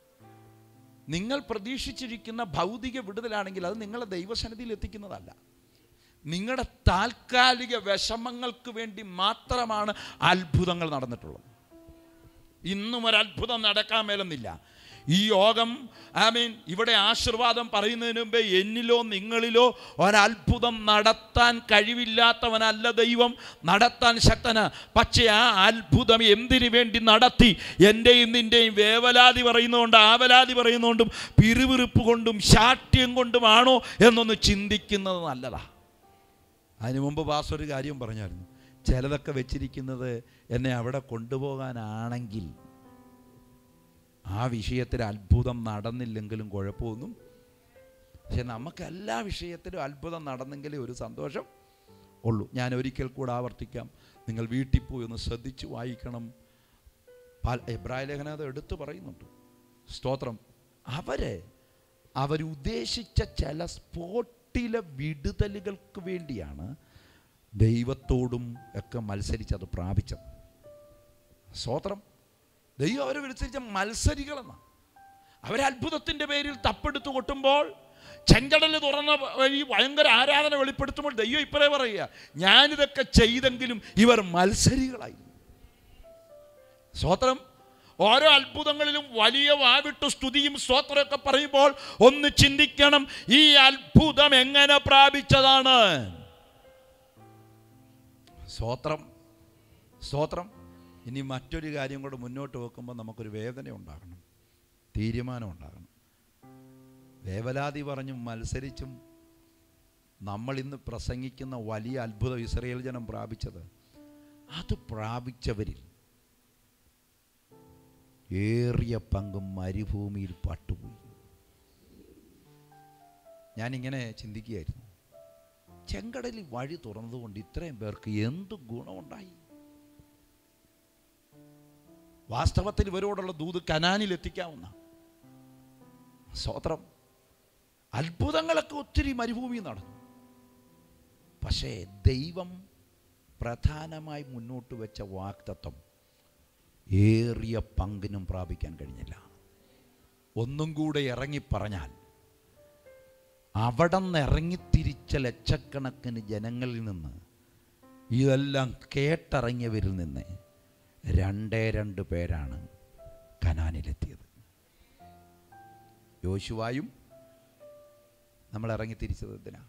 നിങ്ങൾ പ്രതീക്ഷിച്ചിരിക്കുന്ന ഭൗതിക വിടുതലാണെങ്കിൽ അത് നിങ്ങളെ ദൈവസന്നിധിയിൽ എത്തിക്കുന്നതല്ല നിങ്ങളുടെ താൽക്കാലിക വിഷമങ്ങൾക്ക് വേണ്ടി മാത്രമാണ് അത്ഭുതങ്ങൾ നടന്നിട്ടുള്ളത് ഇന്നും ഒരു അത്ഭുതം നടക്കാൻ മേലെന്നില്ല ഈ യോഗം ഐ മീൻ ഇവിടെ ആശീർവാദം പറയുന്നതിന് മുമ്പേ എന്നിലോ നിങ്ങളിലോ ഒരത്ഭുതം നടത്താൻ കഴിവില്ലാത്തവനല്ല ദൈവം നടത്താൻ ശക്തന് പക്ഷേ ആ അത്ഭുതം എന്തിനു വേണ്ടി നടത്തി എൻ്റെയും നിൻ്റെയും വേവലാതി പറയുന്നതുകൊണ്ട് ആവലാതി പറയുന്നതുകൊണ്ടും പിറുവിറുപ്പ് കൊണ്ടും ശാഠ്യം കൊണ്ടുമാണോ എന്നൊന്ന് ചിന്തിക്കുന്നത് നല്ലതാ അതിനു മുമ്പ് പാസ് ഒരു കാര്യം പറഞ്ഞായിരുന്നു ചിലതൊക്കെ വെച്ചിരിക്കുന്നത് എന്നെ അവിടെ കൊണ്ടുപോകാനാണെങ്കിൽ ആ വിഷയത്തിൽ അത്ഭുതം നടന്നില്ലെങ്കിലും കുഴപ്പമൊന്നും പക്ഷെ നമുക്ക് എല്ലാ വിഷയത്തിലും അത്ഭുതം നടന്നെങ്കിലേ ഒരു സന്തോഷം ഉള്ളൂ ഞാൻ ഒരിക്കൽ കൂടെ ആവർത്തിക്കാം നിങ്ങൾ വീട്ടിൽ പോയി ഒന്ന് ശ്രദ്ധിച്ച് വായിക്കണം പാൽ- എബ്രായ ലേഖനം അത് എടുത്തു പറയുന്നുണ്ട് സ്തോത്രം അവര് അവരുദ്ദേശിച്ച ചില സ്പോട്ടിലെ വിടുതലുകൾക്ക് വേണ്ടിയാണ് ദൈവത്തോടും ഒക്കെ മത്സരിച്ചത് പ്രാപിച്ചത് സ്തോത്രം ദൈവം അവരെ വിളിച്ച മത്സരികളെന്നാണ് അവരത്ഭുതത്തിൻ്റെ പേരിൽ തപ്പെടുത്തു കൊട്ടുമ്പോൾ ചെങ്കടൽ തുറന്ന വഴി ഭയങ്കര ആരാധന വെളിപ്പെടുത്തുമ്പോൾ ദൈവം ഇപ്പറേ പറയുക ഞാനിതൊക്കെ ചെയ്തെങ്കിലും ഇവർ മത്സരികളായിരുന്നു സ്തോത്രം ഓരോ അത്ഭുതങ്ങളിലും വലിയ വാവിട്ടു സ്തുതിയും സ്തോത്രമൊക്കെ പറയുമ്പോൾ ഒന്ന് ചിന്തിക്കണം ഈ അത്ഭുതം എങ്ങനെ പ്രാപിച്ചതാണ് സ്തോത്രം സ്തോത്രം ഇനി മറ്റൊരു കാര്യം കൂടെ മുന്നോട്ട് വെക്കുമ്പോൾ നമുക്കൊരു വേദന ഉണ്ടാകണം തീരുമാനം ഉണ്ടാകണം വേവലാതി പറഞ്ഞും മത്സരിച്ചും നമ്മൾ ഇന്ന് പ്രസംഗിക്കുന്ന വലിയ അത്ഭുതം ഇസ്രയേൽ ജനം പ്രാപിച്ചത് അത് പ്രാപിച്ചവരിൽ ഏറിയ പങ്കും മരുഭൂമിയിൽ പട്ടുപോയി ഞാനിങ്ങനെ ചിന്തിക്കുകയായിരുന്നു ചെങ്കടലിൽ വഴി തുറന്നതുകൊണ്ട് ഇത്രയും പേർക്ക് എന്ത് ഗുണമുണ്ടായി വാസ്തവത്തിൽ ഇവരോടുള്ള ദൂത് കനാനിൽ എത്തിക്കാവുന്ന സ്വത്രം അത്ഭുതങ്ങളൊക്കെ ഒത്തിരി മരുഭൂമി നടന്നു പക്ഷേ ദൈവം പ്രധാനമായി മുന്നോട്ട് വെച്ച വാക്തത്വം ഏറിയ പങ്കിനും പ്രാപിക്കാൻ കഴിഞ്ഞില്ല ഒന്നും കൂടെ ഇറങ്ങിപ്പറഞ്ഞാൽ അവിടെ നിന്ന് ഇറങ്ങിത്തിരിച്ച ലക്ഷക്കണക്കിന് ജനങ്ങളിൽ നിന്ന് ഇതെല്ലാം കേട്ടറിഞ്ഞവരിൽ നിന്ന് രണ്ടേ രണ്ട് പേരാണ് കനാനിലെത്തിയത് യോശുവായും നമ്മൾ ഇറങ്ങി തിരിച്ചത് എന്തിനാ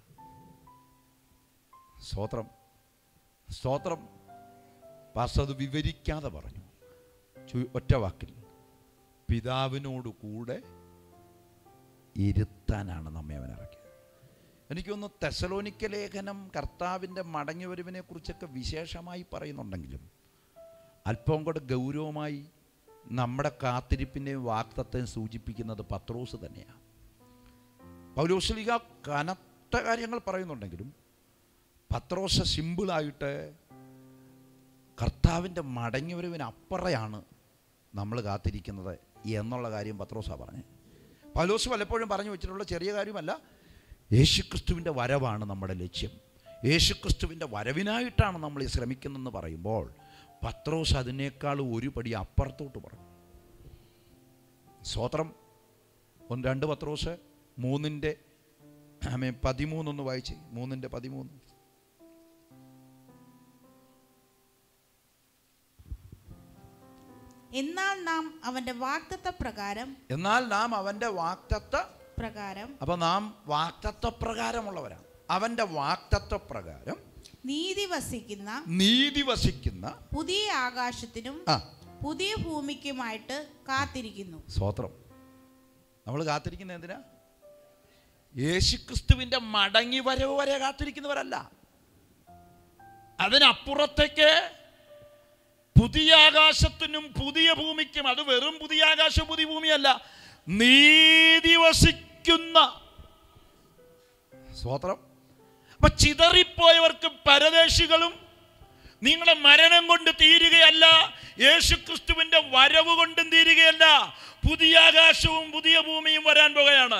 സ്തോത്രം സ്തോത്രം പാസ് അത് വിവരിക്കാതെ പറഞ്ഞു ചു- ഒറ്റ വാക്കിൽ പിതാവിനോട് കൂടെ ഇരുത്താനാണ് നമ്മെ അവൻ ഇറക്കിയത് എനിക്കൊന്ന് തെസലോനിക്ക ലേഖനം കർത്താവിൻ്റെ മടങ്ങിവരവിനെ കുറിച്ചൊക്കെ വിശേഷമായി പറയുന്നുണ്ടെങ്കിലും അല്പം കൂടെ ഗൗരവമായി നമ്മുടെ കാത്തിരിപ്പിൻ്റെയും വാക്തത്വം സൂചിപ്പിക്കുന്നത് പത്രോസ് തന്നെയാണ് പൗലോസ്ലിക കനത്ത കാര്യങ്ങൾ പറയുന്നുണ്ടെങ്കിലും പത്രോസ് സിമ്പിളായിട്ട് കർത്താവിൻ്റെ മടങ്ങിവരവിന് അപ്പുറയാണ് നമ്മൾ കാത്തിരിക്കുന്നത് എന്നുള്ള കാര്യം പത്രോസാണ് പറഞ്ഞത് പൗലോസ് പലപ്പോഴും പറഞ്ഞു വെച്ചിട്ടുള്ള ചെറിയ കാര്യമല്ല യേശുക്രിസ്തുവിൻ്റെ വരവാണ് നമ്മുടെ ലക്ഷ്യം യേശുക്രിസ്തുവിൻ്റെ വരവിനായിട്ടാണ് നമ്മൾ ഈ ശ്രമിക്കുന്നതെന്ന് പറയുമ്പോൾ പത്രോസ് അതിനേക്കാൾ ഒരു പടി അപ്പുറത്തോട്ട് പറഞ്ഞു സ്വോത്രം ഒന്ന് രണ്ട് പത്രോസ് മൂന്നിൻ്റെ ആമേ പതിമൂന്നൊന്ന് വായിച്ചേ മൂന്നിൻ്റെ പതിമൂന്ന് എന്നാൽ നാം അവന്റെ വാഗ്ദത്ത പ്രകാരം എന്നാൽ നാം അവൻ്റെ വാക്തത്വ പ്രകാരം അപ്പം നാം വാക്തത്വ പ്രകാരമുള്ളവരാണ് അവൻ്റെ വാക്തത്വ പ്രകാരം നീതി വസിക്കുന്ന നീതി വസിക്കുന്ന പുതിയ ആകാശത്തിനും ആ പുതിയ ഭൂമിക്കുമായിട്ട് കാത്തിരിക്കുന്നു സ്വോത്രം നമ്മൾ കാത്തിരിക്കുന്ന എന്തിനാ യേശുക്രിസ്തുവിൻ്റെ മടങ്ങി വരവ് വരെ കാത്തിരിക്കുന്നവരല്ല അതിനപ്പുറത്തേക്ക് പുതിയ ആകാശത്തിനും പുതിയ ഭൂമിക്കും അത് വെറും പുതിയ ആകാശം പുതിയ ഭൂമിയല്ല നീതി വസിക്കുന്ന സ്വോത്രം അപ്പൊ ചിതറിപ്പോയവർക്ക് പരദേശികളും നിങ്ങളുടെ മരണം കൊണ്ട് തീരുകയല്ല യേശുക്രിസ്തുവിന്റെ വരവ് കൊണ്ടും തീരുകയല്ല പുതിയ ആകാശവും പുതിയ ഭൂമിയും വരാൻ പോകുകയാണ്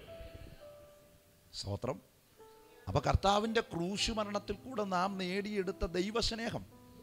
സ്തോത്രം അപ്പൊ കർത്താവിന്റെ ക്രൂശ് മരണത്തിൽ കൂടെ നാം നേടിയെടുത്ത ദൈവസ്നേഹം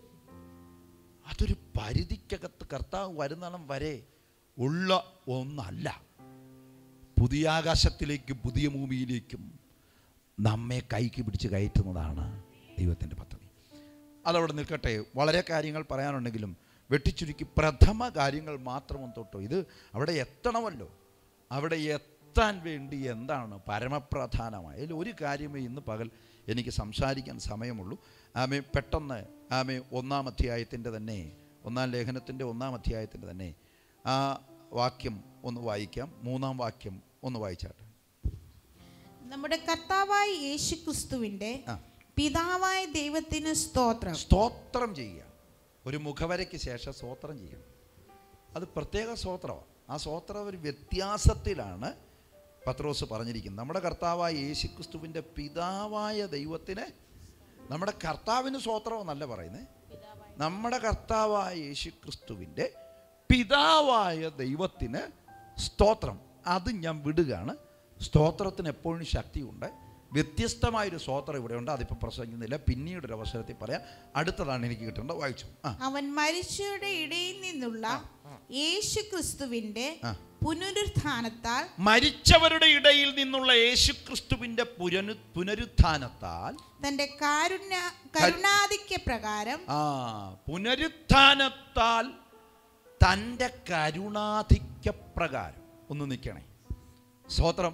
അതൊരു പരിധിക്കകത്ത് കർത്താവ് വരുന്നിടം വരെ ഉള്ള ഒന്നല്ല പുതിയ ആകാശത്തിലേക്കും പുതിയ ഭൂമിയിലേക്കും നമ്മെ കൈക്ക് പിടിച്ച് കയറ്റുന്നതാണ് ദൈവത്തിൻ്റെ പദ്ധതി അതവിടെ നിൽക്കട്ടെ വളരെ കാര്യങ്ങൾ പറയാനുണ്ടെങ്കിലും വെട്ടിച്ചുരുക്കി പ്രഥമ കാര്യങ്ങൾ മാത്രം തൊട്ടോ ഇത് അവിടെ എത്തണമല്ലോ അവിടെ എത്താൻ വേണ്ടി എന്താണ് പരമപ്രധാനമായ അതിൽ ഒരു കാര്യമേ ഇന്ന് പകൽ എനിക്ക് സംസാരിക്കാൻ സമയമുള്ളൂ ആമേ പെട്ടെന്ന് ആമേ ഒന്നാം അധ്യായത്തിൻ്റെ തന്നെ ഒന്നാം ലേഖനത്തിൻ്റെ ഒന്നാം അധ്യായത്തിൻ്റെ തന്നെ ആ വാക്യം ഒന്ന് വായിക്കാം മൂന്നാം വാക്യം ഒന്ന് വായിച്ചാട്ടെ നമ്മുടെ കർത്താവായ യേശു ക്രിസ്തുവിന്റെ ആ. പിതാവായ ദൈവത്തിന് സ്തോത്രം സ്തോത്രം ചെയ്യുക ഒരു മുഖവരയ്ക്ക് ശേഷം സ്തോത്രം ചെയ്യണം അത് പ്രത്യേക സ്തോത്രമാണ് ആ സ്തോത്രം ഒരു വ്യത്യാസത്തിലാണ് പത്രോസ് പറഞ്ഞിരിക്കുന്നത് നമ്മുടെ കർത്താവായ യേശുക്രിസ്തുവിൻ്റെ പിതാവായ ദൈവത്തിന് നമ്മുടെ കർത്താവിന് സ്തോത്രം എന്നല്ല പറയുന്നത് നമ്മുടെ കർത്താവായ യേശുക്രിസ്തുവിൻ്റെ പിതാവായ ദൈവത്തിന് സ്തോത്രം അത് ഞാൻ വിടുകയാണ് സ്തോത്രത്തിന് എപ്പോഴും ശക്തിയുണ്ട് വ്യത്യസ്തമായൊരു സ്തോത്രം ഇവിടെ ഉണ്ട് അതിപ്പോൾ പ്രസംഗിക്കുന്നില്ല പിന്നീട് ഒരു അവസരത്തിൽ പറയാം അടുത്തതാണ് എനിക്ക് കിട്ടേണ്ടത് വായിച്ചു ആ അവൻ മരിച്ചവരുടെ ഇടയിൽ നിന്നുള്ള യേശു ക്രിസ്തുവിന്റെ ആ. പുനരുത്ഥാനത്താൽ മരിച്ചവരുടെ ഇടയിൽ നിന്നുള്ള യേശുക്രിസ്തുവിൻ്റെ പുനരു പുനരുത്ഥാനത്താൽ തന്റെ കാരുണ്യ കരുണാധിക്യ പ്രകാരം ആ പുനരുത്ഥാനത്താൽ തൻ്റെ കരുണാധിക്യപ്രകാരം ഒന്ന് നിൽക്കണേ സ്തോത്രം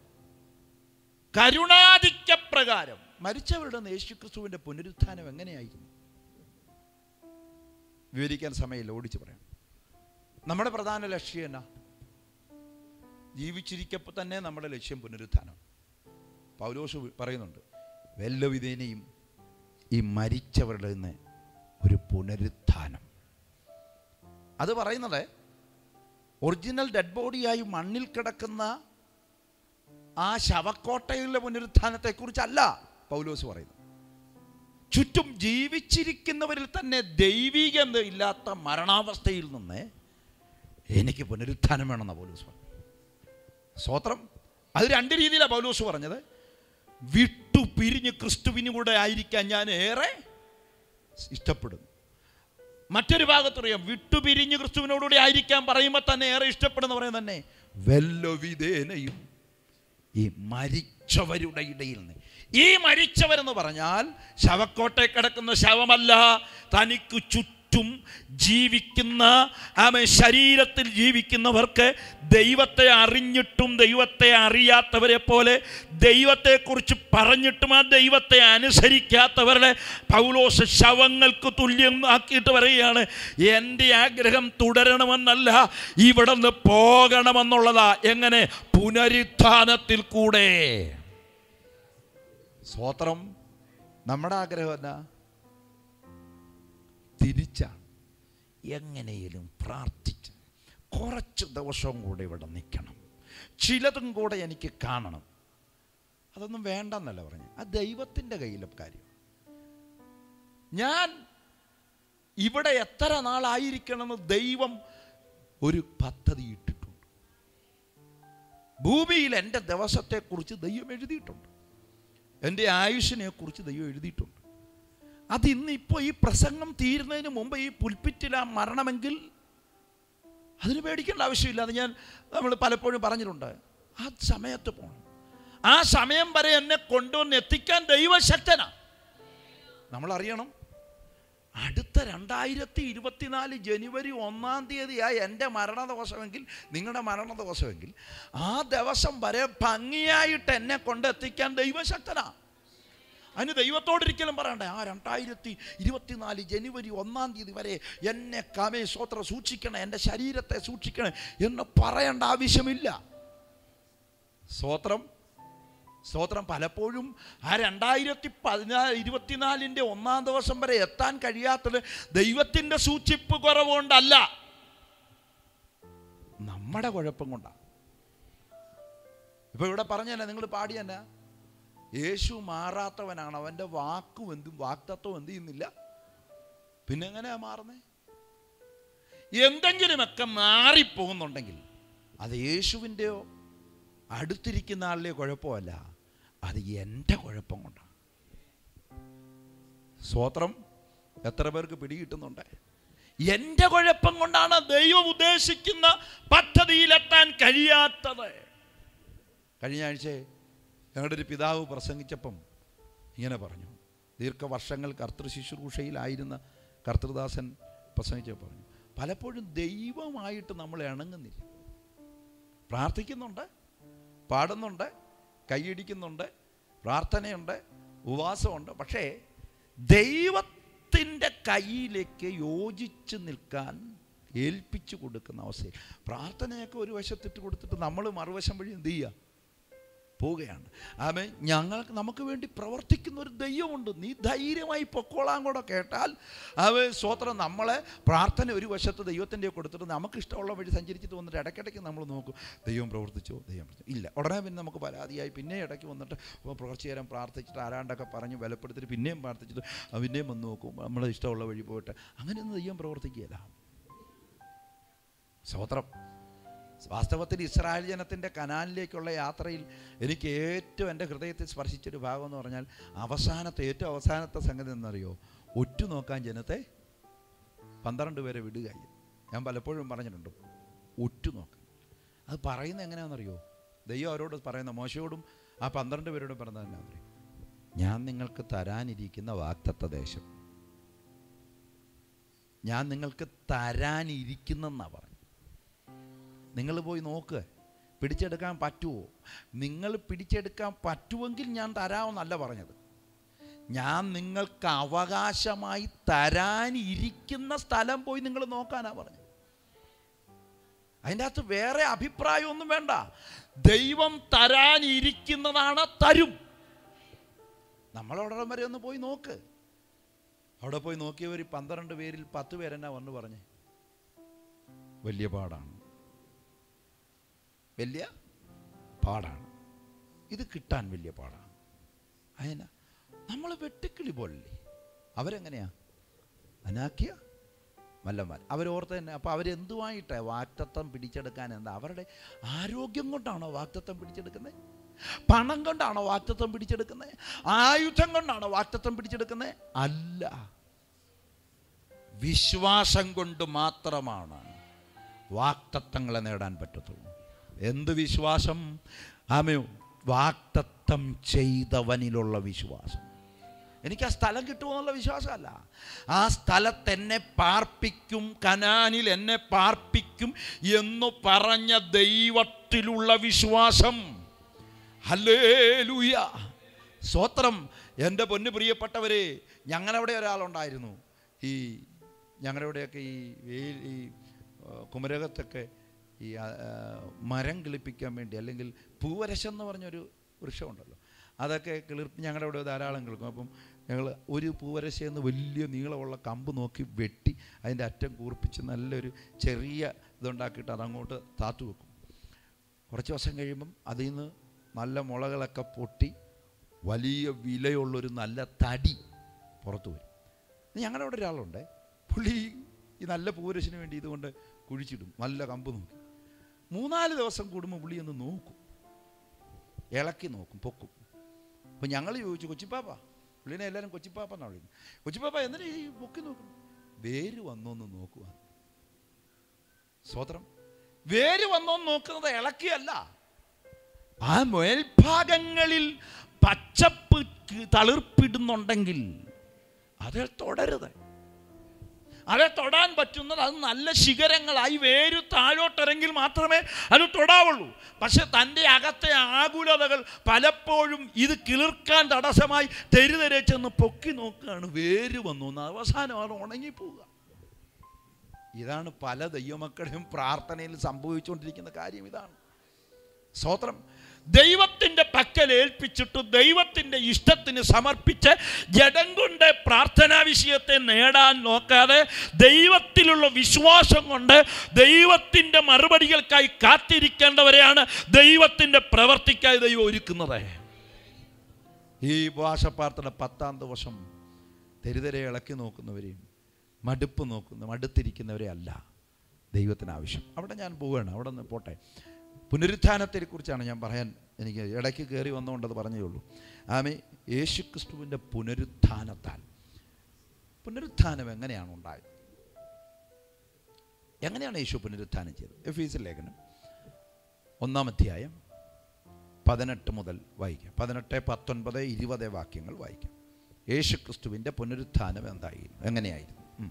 കരുണാധിക്യപ്രകാരം മരിച്ചവരുടെ നിന്ന് യേശുക്രിസ്തുവിൻ്റെ പുനരുത്ഥാനം എങ്ങനെയായിരുന്നു വിവരിക്കാൻ സമയമില്ല ഓടിച്ച് പറയാം നമ്മുടെ പ്രധാന ലക്ഷ്യം എന്നാ ജീവിച്ചിരിക്കപ്പോൾ തന്നെ നമ്മുടെ ലക്ഷ്യം പുനരുത്ഥാനം പൗലോസ് പറയുന്നുണ്ട് വല്ലവിധേനയും ഈ മരിച്ചവരുടെ നിന്ന് ഒരു പുനരുത്ഥാനം അത് പറയുന്നത് ഒറിജിനൽ ഡെഡ് ബോഡിയായി മണ്ണിൽ കിടക്കുന്ന ആ ശവക്കോട്ടയിലെ പുനരുത്ഥാനത്തെക്കുറിച്ചല്ല പൗലോസ് പറയുന്നത് ചുറ്റും ജീവിച്ചിരിക്കുന്നവരിൽ തന്നെ ദൈവികത ഇല്ലാത്ത മരണാവസ്ഥയിൽ നിന്ന് എനിക്ക് പുനരുത്ഥാനം വേണമെന്ന പൗലോസ് പറഞ്ഞു സ്വോത്രം അത് രണ്ട് രീതിയിലാണ് പൗലോസ് പറഞ്ഞത് വിട്ടു പിരിഞ്ഞ് ക്രിസ്തുവിന് കൂടെ ആയിരിക്കാൻ ഞാൻ ഏറെ ഇഷ്ടപ്പെടുന്നു മറ്റൊരു ഭാഗത്തറിയാം വിട്ടുപിരിഞ്ഞ് ക്രിസ്തുവിനോടുകൂടി ആയിരിക്കാൻ പറയുമ്പോൾ തന്നെ ഏറെ ഇഷ്ടപ്പെടുന്ന പറയുന്നത് തന്നെ വെല്ലവിധേനയും ഈ മരിച്ചവരുടെ ഇടയിൽ നിന്ന് ഈ മരിച്ചവരെന്ന് പറഞ്ഞാൽ ശവക്കോട്ടെ കിടക്കുന്ന ശവമല്ല തനിക്ക് ചുറ്റും ജീവിക്കുന്ന ആമേ ശരീരത്തിൽ ജീവിക്കുന്നവർക്ക് ദൈവത്തെ അറിഞ്ഞിട്ടും ദൈവത്തെ അറിയാത്തവരെ പോലെ ദൈവത്തെക്കുറിച്ച് പറഞ്ഞിട്ടും ആ ദൈവത്തെ അനുസരിക്കാത്തവരുടെ പൗലോസ് ശവങ്ങൾക്ക് തുല്യം ആക്കിയിട്ട് പറയുകയാണ് എൻ്റെ ആഗ്രഹം തുടരണമെന്നല്ല ഇവിടെ നിന്ന് പോകണമെന്നുള്ളതാ എങ്ങനെ പുനരുത്ഥാനത്തിൽ കൂടെ സ്വോത്രം നമ്മുടെ ആഗ്രഹം എന്നാ തിരിച്ചാണ് എങ്ങനെയും പ്രാർത്ഥിച്ച് കുറച്ച് ദിവസവും കൂടെ ഇവിടെ നിൽക്കണം ചിലതും കൂടെ എനിക്ക് കാണണം അതൊന്നും വേണ്ടെന്നല്ല പറഞ്ഞു ആ ദൈവത്തിൻ്റെ കയ്യിലെ കാര്യം ഞാൻ ഇവിടെ എത്ര നാളായിരിക്കണമെന്ന് ദൈവം ഒരു പദ്ധതി ഇട്ടിട്ടുണ്ട് ഭൂമിയിൽ എൻ്റെ ദിവസത്തെക്കുറിച്ച് ദൈവം എഴുതിയിട്ടുണ്ട് എൻ്റെ ആയുഷിനെ കുറിച്ച് ദൈവം എഴുതിയിട്ടുണ്ട് അത് ഇന്ന് ഇപ്പോൾ ഈ പ്രസംഗം തീരുന്നതിന് മുമ്പ് ഈ പുൽപ്പിറ്റില മരണമെങ്കിൽ അതിന് പേടിക്കേണ്ട ആവശ്യമില്ല അത് ഞാൻ നമ്മൾ പലപ്പോഴും പറഞ്ഞിട്ടുണ്ട് ആ സമയത്ത് പോകണം ആ സമയം വരെ എന്നെ കൊണ്ടുവന്ന് എത്തിക്കാൻ ദൈവശക്തനാ നമ്മൾ അറിയണം അടുത്ത രണ്ടായിരത്തി ഇരുപത്തിനാല് ജനുവരി ഒന്നാം തീയതിയായി എൻ്റെ മരണ ദിവസമെങ്കിൽ നിങ്ങളുടെ മരണ ദിവസമെങ്കിൽ ആ ദിവസം വരെ ഭംഗിയായിട്ട് എന്നെ കൊണ്ടെത്തിക്കാൻ ദൈവശക്തനാ അതിന് ദൈവത്തോടൊരിക്കലും പറയണ്ടേ ആ രണ്ടായിരത്തി ഇരുപത്തിനാല് ജനുവരി ഒന്നാം തീയതി വരെ എന്നെ കമേ സ്വത്ര സൂക്ഷിക്കണേ എൻ്റെ ശരീരത്തെ സൂക്ഷിക്കണേ എന്ന് പറയേണ്ട ആവശ്യമില്ല സ്വത്രം സ്തോത്രം പലപ്പോഴും ആ രണ്ടായിരത്തി പതിനാല് ഇരുപത്തിനാലിൻ്റെ ഒന്നാം ദിവസം വരെ എത്താൻ കഴിയാത്തത് ദൈവത്തിൻ്റെ സൂക്ഷിപ്പ് കുറവുകൊണ്ടല്ല നമ്മുടെ കുഴപ്പം കൊണ്ടാണ് ഇപ്പോൾ ഇവിടെ പറഞ്ഞല്ലേ നിങ്ങൾ പാടിയന്നെ യേശു മാറാത്തവനാണ് അവൻ്റെ വാക്കും എന്തും വാക്തത്വം എന്ത് ചെയ്യുന്നില്ല പിന്നെ എങ്ങനെയാ മാറുന്നേ എന്തെങ്കിലുമൊക്കെ മാറിപ്പോകുന്നുണ്ടെങ്കിൽ അത് യേശുവിൻ്റെയോ അടുത്തിരിക്കുന്ന ആളിലെ കുഴപ്പമല്ല അത് എൻ്റെ കുഴപ്പം കൊണ്ടാണ് സ്വോത്രം എത്ര പേർക്ക് പിടികിട്ടുന്നുണ്ട് എൻ്റെ കുഴപ്പം കൊണ്ടാണ് ദൈവം ഉദ്ദേശിക്കുന്ന പദ്ധതിയിലെത്താൻ കഴിയാത്തത് കഴിഞ്ഞ ആഴ്ച ഞങ്ങളുടെ ഒരു പിതാവ് പ്രസംഗിച്ചപ്പം ഇങ്ങനെ പറഞ്ഞു ദീർഘവർഷങ്ങൾ കർത്തൃ ശുശ്രൂഷയിലായിരുന്ന കർത്തൃദാസൻ പ്രസംഗിച്ചപ്പോൾ പറഞ്ഞു പലപ്പോഴും ദൈവമായിട്ട് നമ്മൾ ഇണങ്ങുന്നില്ല പ്രാർത്ഥിക്കുന്നുണ്ട് പാടുന്നുണ്ട് കൈയടിക്കുന്നുണ്ട് പ്രാർത്ഥനയുണ്ട് ഉപവാസമുണ്ട് പക്ഷേ ദൈവത്തിൻ്റെ കയ്യിലേക്ക് യോജിച്ച് നിൽക്കാൻ ഏൽപ്പിച്ചു കൊടുക്കുന്ന അവസ്ഥയിൽ പ്രാർത്ഥനയൊക്കെ ഒരു വശത്തിട്ട് കൊടുത്തിട്ട് നമ്മൾ മറുവശം വഴി എന്ത് ചെയ്യുക പോവുകയാണ് ആമേ ഞങ്ങൾക്ക് നമുക്ക് വേണ്ടി പ്രവർത്തിക്കുന്ന ഒരു ദൈവമുണ്ട് നീ ധൈര്യമായി പൊക്കോളാൻ കൂടെ കേട്ടാൽ അവ സ്വോത്രം നമ്മളെ പ്രാർത്ഥന ഒരു വശത്ത് ദൈവത്തിൻ്റെ കൊടുത്തിട്ട് നമുക്ക് ഇഷ്ടമുള്ള വഴി സഞ്ചരിച്ചിട്ട് വന്നിട്ട് ഇടയ്ക്കിടയ്ക്ക് നമ്മൾ നോക്കും ദൈവം പ്രവർത്തിച്ചോ ദൈവം പ്രവർത്തിച്ചോ ഇല്ല ഉടനെ പിന്നെ നമുക്ക് പരാതിയായി പിന്നെ ഇടയ്ക്ക് വന്നിട്ട് കുറച്ച് നേരം പ്രാർത്ഥിച്ചിട്ട് ആരാണ്ടൊക്കെ പറഞ്ഞ് ബലപ്പെടുത്തിയിട്ട് പിന്നെയും പ്രാർത്ഥിച്ചിട്ട് ആ പിന്നെയും വന്ന് നോക്കും നമ്മളെ ഇഷ്ടമുള്ള വഴി പോയിട്ട് അങ്ങനെയൊന്നും ദൈവം പ്രവർത്തിക്കുകയില്ല സ്വോത്രം വാസ്തവത്തിൽ ഇസ്രായേൽ ജനത്തിൻ്റെ കനാലിലേക്കുള്ള യാത്രയിൽ എനിക്ക് ഏറ്റവും എൻ്റെ ഹൃദയത്തിൽ സ്പർശിച്ചൊരു ഭാഗം എന്ന് പറഞ്ഞാൽ അവസാനത്തെ ഏറ്റവും അവസാനത്തെ സംഗതി എന്നറിയോ ഒറ്റ നോക്കാൻ ജനത്തെ പന്ത്രണ്ട് പേരെ വിടുകയായി ഞാൻ പലപ്പോഴും പറഞ്ഞിട്ടുണ്ട് ഒറ്റ നോക്കാൻ അത് പറയുന്നത് എങ്ങനെയാണെന്നറിയോ ദൈവം അവരോട് പറയുന്ന മോശയോടും ആ പന്ത്രണ്ട് പേരോടും പറഞ്ഞത് എന്നാ ഞാൻ നിങ്ങൾക്ക് തരാനിരിക്കുന്ന വാക്തത്വ ദേശം ഞാൻ നിങ്ങൾക്ക് തരാനിരിക്കുന്നെന്നാണ് പറഞ്ഞു നിങ്ങൾ പോയി നോക്ക് പിടിച്ചെടുക്കാൻ പറ്റുമോ നിങ്ങൾ പിടിച്ചെടുക്കാൻ പറ്റുമെങ്കിൽ ഞാൻ തരാമെന്നല്ല പറഞ്ഞത് ഞാൻ നിങ്ങൾക്ക് അവകാശമായി തരാനിരിക്കുന്ന സ്ഥലം പോയി നിങ്ങൾ നോക്കാനാ പറഞ്ഞത് അതിൻ്റെ അകത്ത് വേറെ അഭിപ്രായമൊന്നും വേണ്ട ദൈവം തരാനിരിക്കുന്നതാണ് തരും നമ്മളവിടെ വരെ ഒന്ന് പോയി നോക്ക് അവിടെ പോയി നോക്കിയവർ പന്ത്രണ്ട് പേരിൽ പത്ത് പേരെന്നാ വന്ന് പറഞ്ഞേ വലിയ പാടാണ് വലിയ പാടാണ് ഇത് കിട്ടാൻ വലിയ പാടാണ് അതിനാ നമ്മൾ വെട്ടുക്കിളി പോലല്ലേ അവരെങ്ങനെയാ അനാക്കിയ മല്ലന്മാർ അവരോർത്ത് തന്നെ അപ്പോൾ അവരെന്തുമായിട്ടാണ് വാക്തത്വം പിടിച്ചെടുക്കാൻ എന്താ അവരുടെ ആരോഗ്യം കൊണ്ടാണോ വാക്തത്വം പിടിച്ചെടുക്കുന്നത് പണം കൊണ്ടാണോ വാക്തത്വം പിടിച്ചെടുക്കുന്നത് ആയുധം കൊണ്ടാണോ വാക്തത്വം പിടിച്ചെടുക്കുന്നത് അല്ല വിശ്വാസം കൊണ്ട് മാത്രമാണ് വാക്തത്വങ്ങളെ നേടാൻ പറ്റത്തുള്ളൂ എന്ത് വിശ്വാസം ആമയോ വാക്തത്വം ചെയ്തവനിലുള്ള വിശ്വാസം എനിക്ക് ആ സ്ഥലം കിട്ടുമെന്നുള്ള വിശ്വാസമല്ല ആ സ്ഥലത്ത് എന്നെ പാർപ്പിക്കും കനാനിൽ എന്നെ പാർപ്പിക്കും എന്ന് പറഞ്ഞ ദൈവത്തിലുള്ള വിശ്വാസം ഹല്ലേലൂയ സ്വത്രം എൻ്റെ പൊന്നു പ്രിയപ്പെട്ടവരെ ഞങ്ങളവിടെ ഒരാളുണ്ടായിരുന്നു ഈ ഞങ്ങളുടെയൊക്കെ ഈ വെയിൽ ഈ ആ, കുമരകത്തൊക്കെ ഈ ആ, ആ, മരം കിളിപ്പിക്കാൻ വേണ്ടി അല്ലെങ്കിൽ പൂവരശം എന്ന് പറഞ്ഞൊരു വൃക്ഷമുണ്ടല്ലോ അതൊക്കെ കിളിർപ്പ് ഞങ്ങളുടെ ഇവിടെ ധാരാളം കിളിർക്കും അപ്പം ഞങ്ങൾ ഒരു പൂവരശയെന്ന് വലിയ നീളമുള്ള കമ്പ് നോക്കി വെട്ടി അതിൻ്റെ അറ്റം കൂർപ്പിച്ച് നല്ലൊരു ചെറിയ ഇതുണ്ടാക്കിയിട്ട് അതങ്ങോട്ട് താത്തു വെക്കും കുറച്ച് ദിവസം കഴിയുമ്പം അതിൽ നിന്ന് നല്ല മുളകളൊക്കെ പൊട്ടി വലിയ വിലയുള്ളൊരു നല്ല തടി പുറത്തു വരും ഇത് ഞങ്ങളുടെ അവിടെ ഒരാളുണ്ട് പുള്ളി ഈ നല്ല പൂരശിന് വേണ്ടി ഇതുകൊണ്ട് കുഴിച്ചിടും നല്ല കമ്പ് നോക്കി മൂന്നാല് ദിവസം കൂടുമ്പോൾ പുള്ളി ഒന്ന് നോക്കും ഇളക്കി നോക്കും പൊക്കും അപ്പം ഞങ്ങൾ ചോദിച്ചു കൊച്ചിപ്പാപ്പ പുള്ളിനെ എല്ലാവരും കൊച്ചിപ്പാപ്പ എന്നാണ് വിളിക്കുന്നത് കൊച്ചിപ്പാപ്പ എന്തിനാ ഈ പൊക്കി നോക്കുന്നു വേര് വന്നോന്ന് നോക്കുക സ്വതന്ത്രം വേര് വന്നോന്ന് നോക്കുന്നത് ഇളക്കിയല്ല ആ മേൽഭാഗങ്ങളിൽ പച്ചപ്പ് തളിർപ്പിടുന്നുണ്ടെങ്കിൽ അത് തുടരുത് അത് തൊടാൻ പറ്റുന്നത് അത് നല്ല ശിഖരങ്ങളായി വേര് താഴോട്ടിറങ്ങിൽ മാത്രമേ അത് തൊടാവുള്ളൂ പക്ഷെ തൻ്റെ അകത്തെ ആകുലതകൾ പലപ്പോഴും ഇത് കിളിർക്കാൻ തടസ്സമായി തെരുതെരെ ചെന്ന് പൊക്കി നോക്കുകയാണ് വേര് വന്നു എന്ന് അവസാനം അത് ഉണങ്ങിപ്പോവുക ഇതാണ് പല ദൈവമക്കളുടെയും പ്രാർത്ഥനയിൽ സംഭവിച്ചുകൊണ്ടിരിക്കുന്ന കാര്യം ഇതാണ് സ്തോത്രം ദൈവത്തിൻ്റെ പക്കൽ ഏൽപ്പിച്ചിട്ട് ദൈവത്തിൻ്റെ ഇഷ്ടത്തിന് സമർപ്പിച്ച് ജഡം കൊണ്ട് പ്രാർത്ഥനാ വിഷയത്തെ നേടാൻ നോക്കാതെ ദൈവത്തിലുള്ള വിശ്വാസം കൊണ്ട് ദൈവത്തിൻ്റെ മറുപടികൾക്കായി കാത്തിരിക്കേണ്ടവരെയാണ് ദൈവത്തിൻ്റെ പ്രവർത്തിക്കായി ദൈവം ഒരുക്കുന്നത് ഈ ഉപവാസപ്രാർത്ഥന പത്താം ദിവസം തെരുതരെ ഇളക്കി നോക്കുന്നവരെയും മടുപ്പ് നോക്കുന്ന മടുത്തിരിക്കുന്നവരെ അല്ല ദൈവത്തിന് ആവശ്യം അവിടെ ഞാൻ പോവുകയാണ് അവിടെ നിന്ന് പോട്ടെ പുനരുത്ഥാനത്തെക്കുറിച്ചാണ് ഞാൻ പറയാൻ എനിക്ക് ഇടയ്ക്ക് കയറി വന്നുകൊണ്ട് അത് പറഞ്ഞേ ഉള്ളൂ ആമേ യേശു ക്രിസ്തുവിൻ്റെ പുനരുത്ഥാനത്താൽ പുനരുത്ഥാനം എങ്ങനെയാണ് ഉണ്ടായത് എങ്ങനെയാണ് യേശു പുനരുത്ഥാനം ചെയ്തത് എഫീസ് ലേഖനം ഒന്നാം അധ്യായം പതിനെട്ട് മുതൽ വായിക്കാം പതിനെട്ട് പത്തൊൻപത് ഇരുപത് വാക്യങ്ങൾ വായിക്കാം യേശു ക്രിസ്തുവിൻ്റെ പുനരുത്ഥാനം എന്തായിരുന്നു എങ്ങനെയായിരുന്നു ഉം.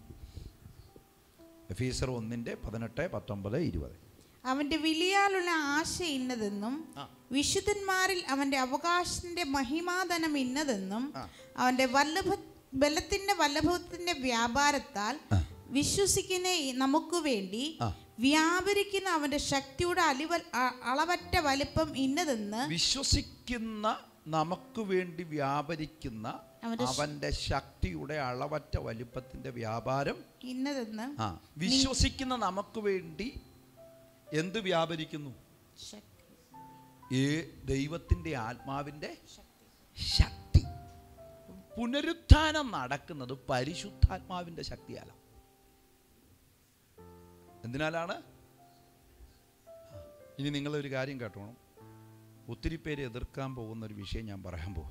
എഫീസർ ഒന്നിൻ്റെ പതിനെട്ട് പത്തൊമ്പത് ഇരുപത് അവന്റെ വിളിയാലുള്ള ആശ ഇന്നതെന്നും ആ. വിശുദ്ധന്മാരിൽ അവന്റെ അവകാശത്തിന്റെ മഹിമാധനം ഇന്നതെന്നും ആ. അവന്റെ വല്ലഭ ബലത്തിന്റെ വല്ലഭത്തിന്റെ വ്യാപാരത്താൽ ആ. വിശ്വസിക്കുന്ന ഈ നമുക്ക് വേണ്ടി ആ. വ്യാപരിക്കുന്ന അവന്റെ ശക്തിയുടെ അലിവ അ- അളവറ്റ വലിപ്പം ഇന്നതെന്ന് വിശ്വസിക്കുന്ന നമുക്ക് വേണ്ടി വ്യാപരിക്കുന്ന അവന്റെ ശ- അവന്റെ ശക്തിയുടെ അളവറ്റ വലുപ്പത്തിന്റെ വ്യാപാരം ഇന്നതെന്ന് ആ വിശ്വസിക്കുന്ന നമുക്ക് വേണ്ടി എന്ത് വ്യാപരിക്കുന്നു ശക്തി ഏ ദൈവത്തിന്റെ ആത്മാവിന്റെ ശക്തി പുനരുത്ഥാനം നടക്കുന്നത് പരിശുദ്ധാത്മാവിന്റെ ശക്തിയാലാണ് എന്തിനാലാണ് ഇനി നിങ്ങളൊരു കാര്യം കേട്ടോണം ഒത്തിരി പേര് എതിർക്കാൻ പോകുന്ന ഒരു വിഷയം ഞാൻ പറയാൻ പോവാം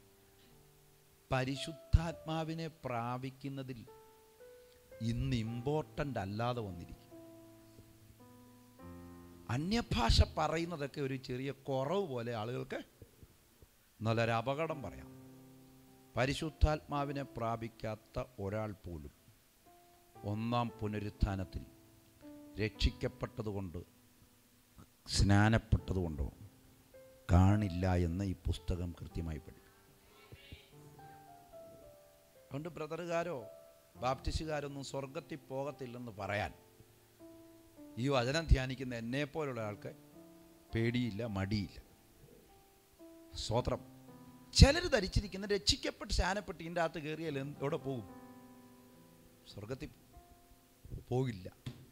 പരിശുദ്ധാത്മാവിനെ പ്രാപിക്കുന്നതിൽ ഇന്ന് ഇമ്പോർട്ടൻ്റ് അല്ലാതെ വന്നിരിക്കും അന്യഭാഷ പറയുന്നതൊക്കെ ഒരു ചെറിയ കുറവ് പോലെ ആളുകൾക്ക് നല്ലൊരു അപകടം പറയാം പരിശുദ്ധാത്മാവിനെ പ്രാപിക്കാത്ത ഒരാൾ പോലും ഒന്നാം പുനരുത്ഥാനത്തിൽ രക്ഷിക്കപ്പെട്ടതുകൊണ്ട് സ്നാനപ്പെട്ടതുകൊണ്ടോ കാണില്ല എന്ന് ഈ പുസ്തകം കൃത്യമായി പഠിക്കും അതുകൊണ്ട് ബ്രദറുകാരോ ബാപ്റ്റിസ്റ്റുകാരൊന്നും സ്വർഗത്തിൽ പോകത്തില്ലെന്ന് പറയാൻ ഈ വചനം ധ്യാനിക്കുന്ന എന്നെപ്പോലുള്ള ആൾക്ക് പേടിയില്ല മടിയില്ല സ്വത്രം ചിലർ ധരിച്ചിരിക്കുന്ന രക്ഷിക്കപ്പെട്ട് സ്നാനപ്പെട്ട് ഇതിൻ്റെ അകത്ത് കയറിയാൽ എന്ത്- എവിടെ പോകും സ്വർഗത്തിൽ പോകില്ല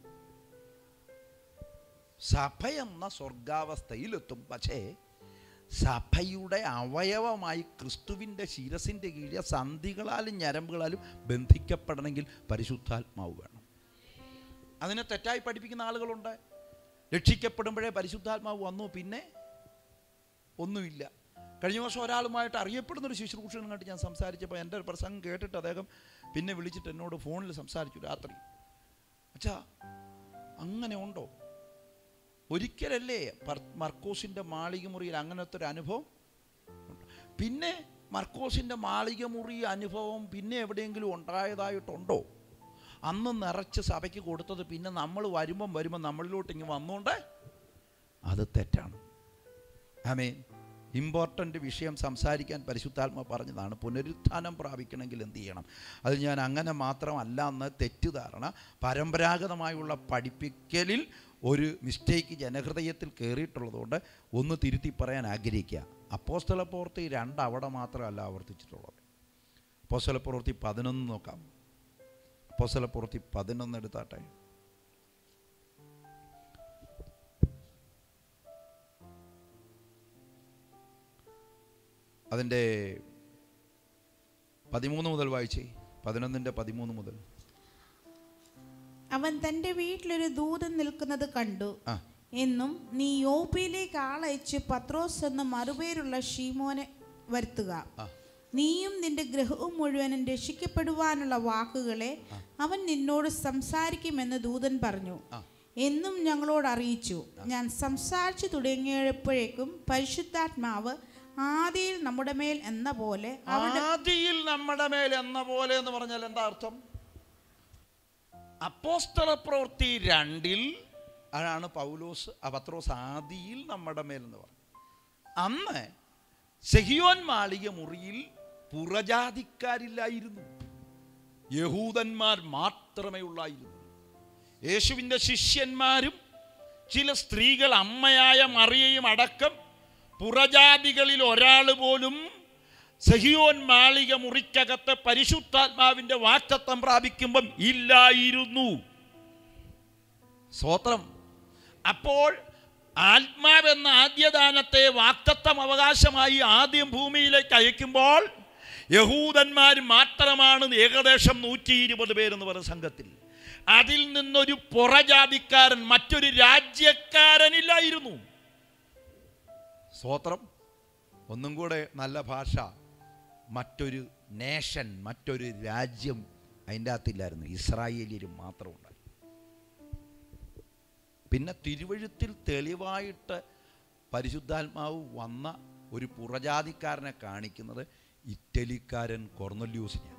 സഭയെന്ന സ്വർഗാവസ്ഥയിലെത്തും പക്ഷേ സഭയുടെ അവയവമായി ക്രിസ്തുവിൻ്റെ ശിരസിൻ്റെ കീഴിൽ സന്ധികളാലും ഞരമ്പുകളാലും ബന്ധിക്കപ്പെടണമെങ്കിൽ പരിശുദ്ധാത്മാവ് വേണം അതിനെ തെറ്റായി പഠിപ്പിക്കുന്ന ആളുകളുണ്ട് രക്ഷിക്കപ്പെടുമ്പോഴേ പരിശുദ്ധാത്മാവ് വന്നു പിന്നെ ഒന്നുമില്ല കഴിഞ്ഞ വർഷം ഒരാളുമായിട്ട് അറിയപ്പെടുന്ന ഒരു ശുശ്രൂഷകനായിട്ട് ഞാൻ സംസാരിച്ചപ്പോൾ എൻ്റെ ഒരു പ്രസംഗം കേട്ടിട്ട് അദ്ദേഹം പിന്നെ വിളിച്ചിട്ട് എന്നോട് ഫോണിൽ സംസാരിച്ചു രാത്രി അച്ഛാ അങ്ങനെ ഉണ്ടോ ഒരിക്കലല്ലേ പർ- മർക്കോസിൻ്റെ മാളിക മുറിയിൽ അങ്ങനത്തെ ഒരു അനുഭവം ഉണ്ട്. പിന്നെ മർക്കോസിൻ്റെ മാളിക മുറി അനുഭവം പിന്നെ എവിടെയെങ്കിലും ഉണ്ടായതായിട്ടുണ്ടോ അന്ന് നിറച്ച് സഭയ്ക്ക് കൊടുത്തത് പിന്നെ നമ്മൾ വരുമ്പം വരുമ്പം നമ്മളിലോട്ട് ഇങ്ങ് വന്നുകൊണ്ട് അത് തെറ്റാണ് ആമേൻ ഇമ്പോർട്ടൻ്റ് വിഷയം സംസാരിക്കാൻ പരിശുദ്ധാത്മ പറഞ്ഞതാണ് പുനരുത്ഥാനം പ്രാപിക്കണമെങ്കിൽ എന്ത് ചെയ്യണം അത് ഞാൻ അങ്ങനെ മാത്രമല്ല എന്ന് തെറ്റിദ്ധാരണ പരമ്പരാഗതമായുള്ള പഠിപ്പിക്കലിൽ ഒരു മിസ്റ്റേക്ക് ജനഹൃദയത്തിൽ കയറിയിട്ടുള്ളതുകൊണ്ട് ഒന്ന് തിരുത്തി പറയാൻ ആഗ്രഹിക്കുക അപ്പോസ്തല പ്രവൃത്തി രണ്ട് അവിടെ മാത്രമല്ല ആവർത്തിച്ചിട്ടുള്ളത് അപ്പോസ്തല പ്രവൃത്തി പതിനൊന്ന് നോക്കാം അപ്പോസ്തല പ്രവൃത്തി പതിനൊന്ന് എടുത്താട്ടെ അതിൻ്റെ പതിമൂന്ന് മുതൽ വായിച്ചേ പതിനൊന്നിൻ്റെ പതിമൂന്ന് മുതൽ അവൻ തന്റെ വീട്ടിലൊരു ദൂതൻ നിൽക്കുന്നത് കണ്ടു ആ എന്നും നീ യോപ്പയിലേക്ക് ആളയച്ച് പത്രോസ് എന്ന മറുപേരുള്ള ഷീമോനെ വരുത്തുക ആ. നീയും നിന്റെ ഗൃഹവും മുഴുവനും രക്ഷിക്കപ്പെടുവാനുള്ള വാക്കുകളെ അവൻ നിന്നോട് സംസാരിക്കുമെന്ന് ദൂതൻ പറഞ്ഞു ആ. എന്നും ഞങ്ങളോട് അറിയിച്ചു ഞാൻ സംസാരിച്ചു തുടങ്ങിയപ്പോഴേക്കും പരിശുദ്ധാത്മാവ് ആദിയിൽ നമ്മുടെ മേൽ എന്ന പോലെ അവരുടെ ആദിയിൽ നമ്മുടെ മേൽ എന്ന പോലെ എന്ന് പറഞ്ഞാൽ എന്താ അർത്ഥം അപ്പോസ്തല പ്രവൃത്തി രണ്ടിൽ അതാണ് പൗലോസ് ആ പത്രോസ് ആദിയിൽ നമ്മുടെ മേൽ എന്ന് പറഞ്ഞു അന്ന് സെഹിയോൻ മാളിക മുറിയിൽ പുറജാതിക്കാരില്ലായിരുന്നു യഹൂദന്മാർ മാത്രമേ ഉള്ളായിരുന്നു യേശുവിൻ്റെ ശിഷ്യന്മാരും ചില സ്ത്രീകൾ അമ്മയായ മറിയയും അടക്കം പുറജാതികളിൽ ഒരാൾ പോലും സഹിയോൻ മാളിക മുറിക്കകത്ത് പരിശുദ്ധാത്മാവിൻ്റെ വാക്തത്വം പ്രാപിക്കുമ്പം ഇല്ലായിരുന്നു സ്വോത്രം അപ്പോൾ ആത്മാവെന്ന ആദ്യദാനത്തെ വാക്തത്വം അവകാശമായി ആദ്യം ഭൂമിയിലേക്ക് അയക്കുമ്പോൾ യഹൂദന്മാർ മാത്രമാണ് ഏകദേശം നൂറ്റി ഇരുപത് പേരെന്ന് പറയുന്ന സംഘത്തിൽ അതിൽ നിന്നൊരു പുറജാതിക്കാരൻ മറ്റൊരു രാജ്യക്കാരനില്ലായിരുന്നു സ്വോത്രം ഒന്നും കൂടെ നല്ല ഭാഷ മറ്റൊരു നേഷൻ മറ്റൊരു രാജ്യം അതിൻ്റെ അകത്തില്ലായിരുന്നു ഇസ്രായേലിയർ മാത്രം ഉണ്ടായി പിന്നെ തിരുവഴുത്തിൽ തെളിവായിട്ട് പരിശുദ്ധാത്മാവ് വന്ന ഒരു പുറജാതിക്കാരനെ കാണിക്കുന്നത് ഇറ്റലിക്കാരൻ കൊർന്നല്യൂസിനെയാണ്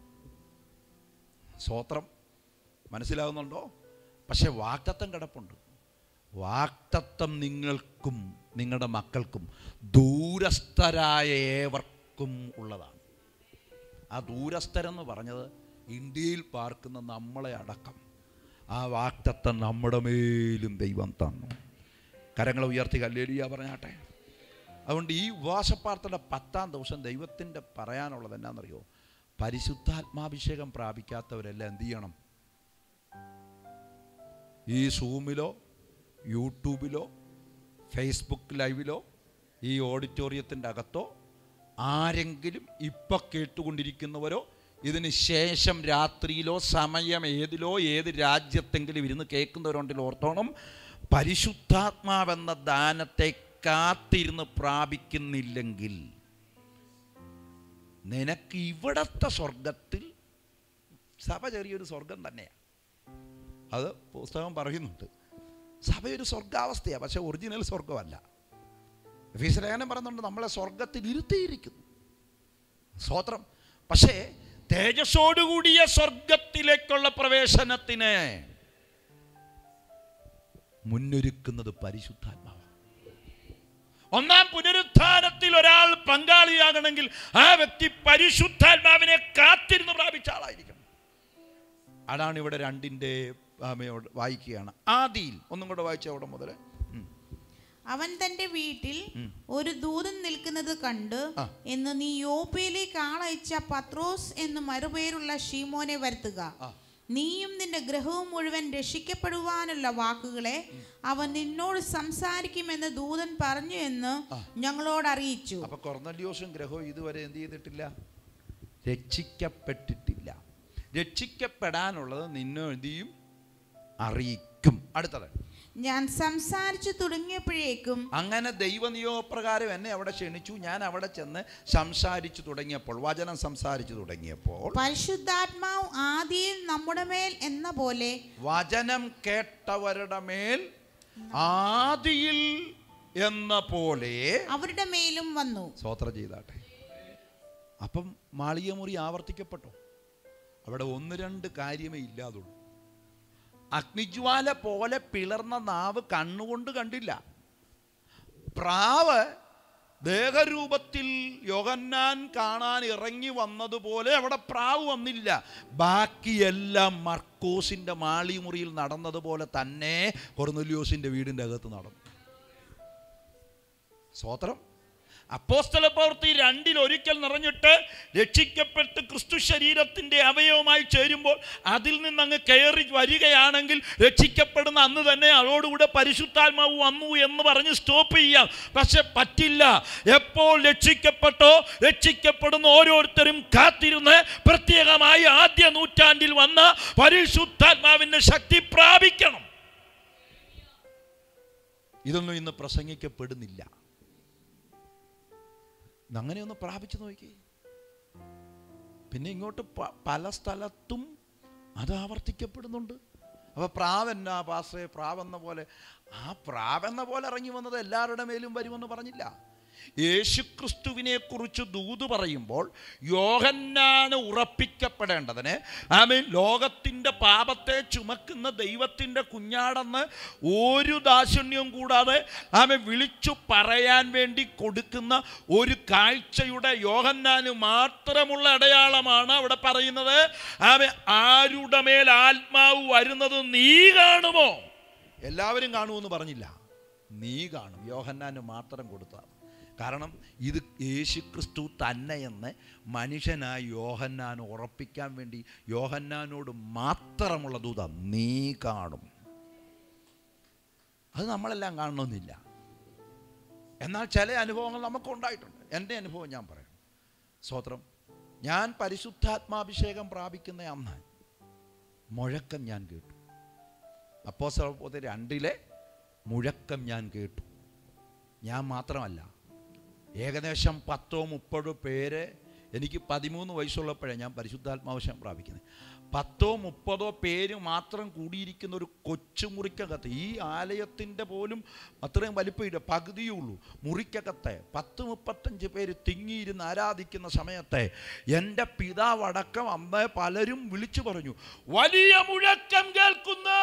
സ്വോത്രം മനസ്സിലാവുന്നുണ്ടോ പക്ഷെ വാക്തത്വം കിടപ്പുണ്ട് വാക്തത്വം നിങ്ങൾക്കും നിങ്ങളുടെ മക്കൾക്കും ദൂരസ്ഥരായ ഏവർക്കും ഉള്ളതാണ് ആ ദൂരസ്ഥരെന്ന് പറഞ്ഞത് ഇന്ത്യയിൽ പാർക്കുന്ന നമ്മളെ അടക്കം ആ വാക്തത്വം നമ്മുടെ മേലും ദൈവം തന്നു കരങ്ങളെ ഉയർത്തി കല്ലേലിയ പറഞ്ഞാട്ടെ അതുകൊണ്ട് ഈ ഉപവാസപ്പാർത്തയുടെ പത്താം ദിവസം ദൈവത്തിൻ്റെ പറയാനുള്ളത് എന്നാണെന്നറിയോ പരിശുദ്ധാത്മാഭിഷേകം പ്രാപിക്കാത്തവരെല്ലാം എന്ത് ചെയ്യണം ഈ സൂമിലോ യൂട്യൂബിലോ ഫേസ്ബുക്ക് ലൈവിലോ ഈ ഓഡിറ്റോറിയത്തിൻ്റെ അകത്തോ ആരെങ്കിലും ഇപ്പം കേട്ടുകൊണ്ടിരിക്കുന്നവരോ ഇതിന് ശേഷം രാത്രിയിലോ സമയം ഏതിലോ ഏത് രാജ്യത്തെങ്കിലും ഇരുന്ന് കേൾക്കുന്നവരുണ്ടെങ്കിൽ ഓർത്തോണം പരിശുദ്ധാത്മാവെന്ന ദാനത്തെ കാത്തിരുന്ന് പ്രാപിക്കുന്നില്ലെങ്കിൽ നിനക്ക് ഇവിടത്തെ സ്വർഗത്തിൽ സഭ ചെറിയൊരു സ്വർഗം തന്നെയാണ് അത് പുസ്തകം പറയുന്നുണ്ട് സഭയൊരു സ്വർഗാവസ്ഥയാണ് പക്ഷെ ഒറിജിനൽ സ്വർഗമല്ല ഫീസ് ലേഖനം പറയുന്നുണ്ട് നമ്മളെ സ്വർഗത്തിൽ ഇരുത്തിയിരിക്കുന്നു സ്വോത്രം പക്ഷേ തേജസ്സോടുകൂടിയ സ്വർഗത്തിലേക്കുള്ള പ്രവേശനത്തിന് മുന്നൊരുക്കുന്നത് പരിശുദ്ധാത്മാവാണ് ഒന്നാം പുനരുത്ഥാനത്തിൽ ഒരാൾ പങ്കാളിയാകണമെങ്കിൽ ആ വ്യക്തി പരിശുദ്ധാത്മാവിനെ കാത്തിരുന്ന് പ്രാപിച്ച ആളായിരിക്കണം അതാണ് ഇവിടെ രണ്ടിൻ്റെ ആമയോട് വായിക്കുകയാണ് ആദിയിൽ ഒന്നും കൂടെ വായിച്ച അവിടെ മുതൽ അവൻ തന്റെ വീട്ടിൽ ഉം. ഒരു ദൂതൻ നിൽക്കുന്നത് കണ്ട് ആ. എന്ന് നീ യോപ്പയിലേക്ക് ആളയച്ച പത്രോസ് എന്ന് മറുപേരുള്ള ഷീമോനെ വരുത്തുക ആ. നീയും നിന്റെ ഗ്രഹവും മുഴുവൻ രക്ഷിക്കപ്പെടുവാനുള്ള വാക്കുകളെ അവൻ നിന്നോട് സംസാരിക്കുമെന്ന് ദൂതൻ പറഞ്ഞു എന്ന് ആ. ഞങ്ങളോട് അറിയിച്ചു അപ്പൊ കൊർന്നല്യോസും ഗ്രഹവും ഇതുവരെ എന്ത് ചെയ്തിട്ടില്ല രക്ഷിക്കപ്പെട്ടിട്ടില്ല രക്ഷിക്കപ്പെടാനുള്ളത് നിന്നെ എന്ത് ചെയ്യും അറിയിക്കും അടുത്തത് ഞാൻ സംസാരിച്ചു തുടങ്ങിയപ്പോഴേക്കും അങ്ങനെ ദൈവനിയോഗപ്രകാരം എന്നെ അവിടെ ക്ഷണിച്ചു ഞാൻ അവിടെ ചെന്ന് സംസാരിച്ചു തുടങ്ങിയപ്പോൾ വചനം സംസാരിച്ചു തുടങ്ങിയപ്പോൾ പരിശുദ്ധാത്മാവ് ആദിയിൽ നമ്മുടെ മേൽ എന്ന പോലെ വചനം കേട്ടവരുടെ മേൽ ആദിയിൽ എന്ന പോലെ അവരുടെ മേലും വന്നു സ്വോത്രം ചെയ്താട്ടെ അപ്പം മാളികമുറി ആവർത്തിക്കപ്പെട്ടു അവിടെ ഒന്ന് രണ്ട് കാര്യമേ ഇല്ലാതുള്ളൂ അഗ്നിജ്വാല പോലെ പിളർന്ന നാവ് കണ്ണുകൊണ്ട് കണ്ടില്ല പ്രാവ് ദേഹരൂപത്തിൽ യോഹന്നാൻ കാണാൻ ഇറങ്ങി വന്നതുപോലെ അവിടെ പ്രാവ് വന്നില്ല ബാക്കിയെല്ലാം മർക്കോസിൻ്റെ മാളിമുറിയിൽ നടന്നതുപോലെ തന്നെ കൊർന്നല്യോസിൻ്റെ വീടിൻ്റെ അകത്ത് നടന്നു സ്വോത്രം അപ്പോസ്തല പ്രവൃത്തി രണ്ടിൽ ഒരിക്കൽ നിറഞ്ഞിട്ട് രക്ഷിക്കപ്പെട്ട് ക്രിസ്തു ശരീരത്തിൻ്റെ അവയവമായി ചേരുമ്പോൾ അതിൽ നിന്ന് അങ്ങ് കയറി വരികയാണെങ്കിൽ രക്ഷിക്കപ്പെടുന്ന അന്ന് തന്നെ അതോടുകൂടെ പരിശുദ്ധാത്മാവ് വന്നു എന്ന് പറഞ്ഞ് സ്റ്റോപ്പ് ചെയ്യാം പക്ഷെ പറ്റില്ല എപ്പോൾ രക്ഷിക്കപ്പെട്ടോ രക്ഷിക്കപ്പെടുന്ന ഓരോരുത്തരും കാത്തിരുന്ന് പ്രത്യേകമായി ആദ്യ നൂറ്റാണ്ടിൽ വന്ന പരിശുദ്ധാത്മാവിൻ്റെ ശക്തി പ്രാപിക്കണം ഇതൊന്നും ഇന്ന് പ്രസംഗിക്കപ്പെടുന്നില്ല അങ്ങനെയൊന്ന് പ്രാപിച്ചു നോക്കി പിന്നെ ഇങ്ങോട്ട് പ- പല സ്ഥലത്തും അത് ആവർത്തിക്കപ്പെടുന്നുണ്ട് അപ്പോൾ പ്രാവെന്ന പാസ്റ്റേ പ്രാവെന്ന പോലെ ആ പ്രാവെന്ന പോലെ ഇറങ്ങി വന്നത് എല്ലാവരുടെ മേലും വരുമെന്ന് പറഞ്ഞില്ല യേശുക്രിസ്തുവിനെ കുറിച്ച് ദൂത് പറയുമ്പോൾ യോഹന്നാന് ഉറപ്പിക്കപ്പെടേണ്ടതിന് ആമീൻ ലോകത്തിൻ്റെ പാപത്തെ ചുമക്കുന്ന ദൈവത്തിൻ്റെ കുഞ്ഞാടെന്ന് ഒരു ദാശന്യവും കൂടാതെ ആമെ വിളിച്ചു പറയാൻ വേണ്ടി കൊടുക്കുന്ന ഒരു കാഴ്ചയുടെ യോഹന്നാന് മാത്രമുള്ള അടയാളമാണ് അവിടെ പറയുന്നത് ആമെ ആരുടെ മേൽ ആത്മാവ് വരുന്നത് നീ കാണുമോ എല്ലാവരും കാണുമെന്ന് പറഞ്ഞില്ല നീ കാണും യോഹന്നാന് മാത്രം കൊടുത്താണ് കാരണം ഇത് യേശുക്രിസ്തു തന്നെയെന്ന് മനുഷ്യനായി യോഹന്നാൻ ഉറപ്പിക്കാൻ വേണ്ടി യോഹന്നാനോട് മാത്രമുള്ള ദൂത നീ കാണും അത് നമ്മളെല്ലാം കാണണമെന്നില്ല എന്നാൽ ചില അനുഭവങ്ങൾ നമുക്ക് ഉണ്ടായിട്ടുണ്ട് എൻ്റെ അനുഭവം ഞാൻ പറയാം സ്വത്രം ഞാൻ പരിശുദ്ധാത്മാഭിഷേകം പ്രാപിക്കുന്ന അന്ന് മുഴക്കം ഞാൻ കേട്ടു അപ്പോസ്തല രണ്ടിലെ മുഴക്കം ഞാൻ കേട്ടു ഞാൻ മാത്രമല്ല ഏകദേശം പത്തോ മുപ്പതോ പേര് എനിക്ക് പതിമൂന്ന് വയസ്സുള്ളപ്പോഴാണ് ഞാൻ പരിശുദ്ധാത്മാവശ്യം പ്രാപിക്കുന്നത് പത്തോ മുപ്പതോ പേര് മാത്രം കൂടിയിരിക്കുന്ന ഒരു കൊച്ചുമുറിക്കകത്ത് ഈ ആലയത്തിൻ്റെ പോലും അത്രയും വലിപ്പമില്ല പകുതിയേ ഉള്ളൂ മുറിക്കകത്തെ പത്ത് മുപ്പത്തഞ്ച് പേര് തിങ്ങിയിരുന്ന് ആരാധിക്കുന്ന സമയത്തെ എൻ്റെ പിതാവടക്കം അന്ന് പലരും വിളിച്ചു പറഞ്ഞു വലിയ മുഴക്കം കേൾക്കുന്നേ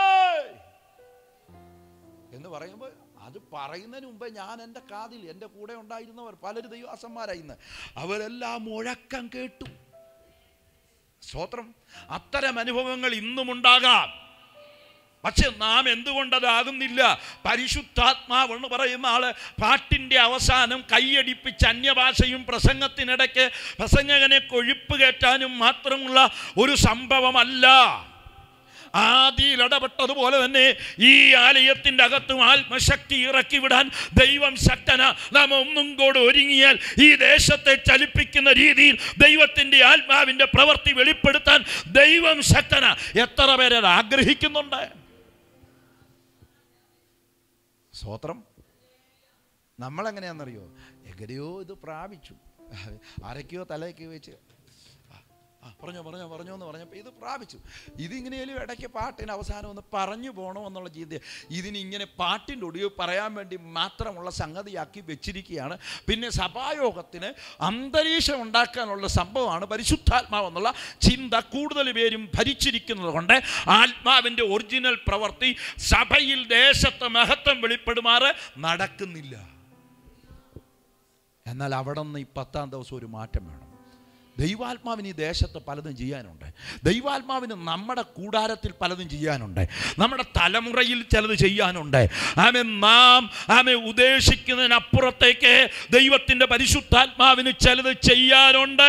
എന്ന് പറയുമ്പോൾ അത് പറയുന്നതിന് മുമ്പേ ഞാൻ എൻ്റെ കാതിൽ എൻ്റെ കൂടെ ഉണ്ടായിരുന്നവർ പലരും ദൈവാസന്മാരായിന്ന് അവരെല്ലാം മുഴക്കം കേട്ടു സ്തോത്രം അത്തരം അനുഭവങ്ങൾ ഇന്നും ഉണ്ടാകാം പക്ഷെ നാം എന്തുകൊണ്ടതാകുന്നില്ല പരിശുദ്ധാത്മാവ് എന്ന് പറയുന്ന ആള് പാട്ടിൻ്റെ അവസാനം കൈയടിപ്പിച്ച് അന്യഭാഷയും പ്രസംഗത്തിനിടയ്ക്ക് പ്രസംഗകനെ കൊഴുപ്പ് കയറ്റാനും മാത്രമുള്ള ഒരു സംഭവമല്ല ആദിയിൽ ഇടപെട്ടതുപോലെ തന്നെ ഈ ആലയത്തിൻ്റെ അകത്തും ആത്മശക്തി ഇറക്കി വിടാൻ ദൈവം ശക്തന നാം ഒന്നും കൂടെ ഒരുങ്ങിയാൽ ഈ ദേശത്തെ ചലിപ്പിക്കുന്ന രീതിയിൽ ദൈവത്തിൻ്റെ ആത്മാവിൻ്റെ പ്രവൃത്തി വെളിപ്പെടുത്താൻ ദൈവം ശക്തന എത്ര പേരെ അത് ആഗ്രഹിക്കുന്നുണ്ട് സ്വോത്രം നമ്മളെങ്ങനെയാണെന്നറിയോ എങ്ങനെയോ ഇത് പ്രാപിച്ചു ആരൊക്കെയോ തലയ്ക്ക് വെച്ച് ആ, ആ, പറഞ്ഞോ പറഞ്ഞോ പറഞ്ഞോ എന്ന് പറഞ്ഞപ്പോൾ ഇത് പ്രാപിച്ചു ഇതിങ്ങനെയും ഇടയ്ക്ക് പാട്ടിന് അവസാനം ഒന്ന് പറഞ്ഞു പോകണമെന്നുള്ള ചിന്ത ഇതിനിങ്ങനെ പാട്ടിൻ്റെ ഒടിവ് പറയാൻ വേണ്ടി മാത്രമുള്ള സംഗതിയാക്കി വെച്ചിരിക്കുകയാണ് പിന്നെ സഭായോഗത്തിന് അന്തരീക്ഷം ഉണ്ടാക്കാനുള്ള സംഭവമാണ് പരിശുദ്ധാത്മാവെന്നുള്ള ചിന്ത കൂടുതൽ പേരും ഭരിച്ചിരിക്കുന്നത് കൊണ്ട് ആത്മാവിൻ്റെ ഒറിജിനൽ പ്രവൃത്തി സഭയിൽ ദേശത്ത് മഹത്വം വെളിപ്പെടുമാറ് നടക്കുന്നില്ല എന്നാൽ അവിടെ നിന്ന് ഈ പത്താം ദിവസം ഒരു മാറ്റം വേണം ദൈവാത്മാവിന് ഈ ദേശത്ത് പലതും ചെയ്യാനുണ്ട് ദൈവാത്മാവിന് നമ്മുടെ കൂടാരത്തിൽ പലതും ചെയ്യാനുണ്ട് നമ്മുടെ തലമുറയിൽ ചിലത് ചെയ്യാനുണ്ട് ആമെ നാം ആമെ ഉദ്ദേശിക്കുന്നതിനപ്പുറത്തേക്ക് ദൈവത്തിൻ്റെ പരിശുദ്ധാത്മാവിന് ചിലത് ചെയ്യാനുണ്ട്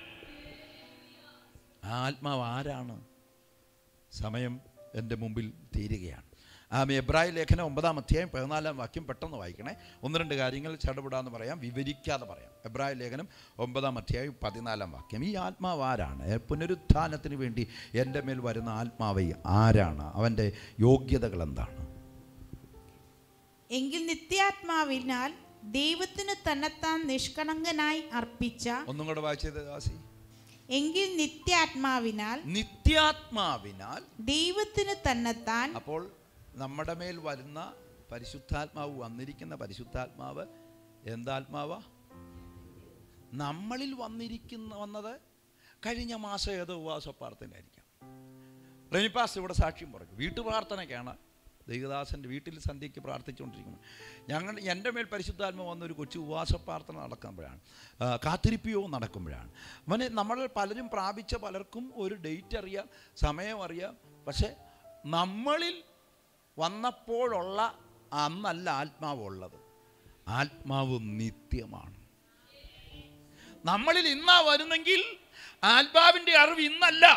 ആ ആത്മാവ് ആരാണ് സമയം എൻ്റെ മുമ്പിൽ തീരുകയാണ് ആമെ എബ്രായ ലേഖനം ഒമ്പതാം അധ്യായം പതിനാലാം വാക്യം പെട്ടെന്ന് വായിക്കണേ ഒന്ന് രണ്ട് കാര്യങ്ങൾ ചടപെടാന്ന് പറയാം വിവരിക്കാതെ പറയാം എബ്രായ ലേഖനം ഒമ്പതാം അധ്യായം പതിനാലാം വാക്യം ഈ ആത്മാവ് ആരാണ് പുനരുത്ഥാനത്തിന് വേണ്ടി എൻ്റെ മേൽ വരുന്ന ആത്മാവ് ആരാണ് അവൻ്റെ യോഗ്യതകൾ എന്താണ് എങ്കിൽ നിത്യാത്മാവിനാൽ ദൈവത്തിന് തന്നെത്താൻ നിഷ്കളങ്കനായി അർപ്പിച്ച ഒന്നും കൂടെ വായിച്ചത് ദാസി എങ്കിൽ നിത്യാത്മാവിനാൽ നിത്യാത്മാവിനാൽ ദൈവത്തിന് തന്നെത്താൻ അപ്പോൾ നമ്മുടെ മേൽ വരുന്ന പരിശുദ്ധാത്മാവ് വന്നിരിക്കുന്ന പരിശുദ്ധാത്മാവ് എന്താത്മാവാ നമ്മളിൽ വന്നിരിക്കുന്ന വന്നത് കഴിഞ്ഞ മാസം ഏതോ ഉപവാസ പ്രാർത്ഥനയായിരിക്കാം റെനിപ്പാസ് ഇവിടെ സാക്ഷ്യം പറഞ്ഞു വീട്ടുപ്രാർത്ഥനയ്ക്കാണ് ദൈവദാസൻ്റെ വീട്ടിൽ സന്ധ്യയ്ക്ക് പ്രാർത്ഥിച്ചുകൊണ്ടിരിക്കുന്നത് ഞങ്ങൾ എൻ്റെ മേൽ പരിശുദ്ധാത്മ വന്നൊരു കൊച്ചു ഉപവാസ പ്രാർത്ഥന നടക്കുമ്പോഴാണ് ആ, കാത്തിരിപ്പിയോ നടക്കുമ്പോഴാണ് അവന് നമ്മൾ പലരും പ്രാപിച്ച പലർക്കും ഒരു ഡേറ്റ് അറിയാം സമയം അറിയാം പക്ഷേ നമ്മളിൽ വന്നപ്പോഴുള്ള അന്നല്ല ആത്മാവുള്ളത് ആത്മാവ് നിത്യമാണ് നമ്മളിൽ ഇന്നാ വരുന്നെങ്കിൽ ആത്മാവിൻ്റെ അറിവ് ഇന്നല്ല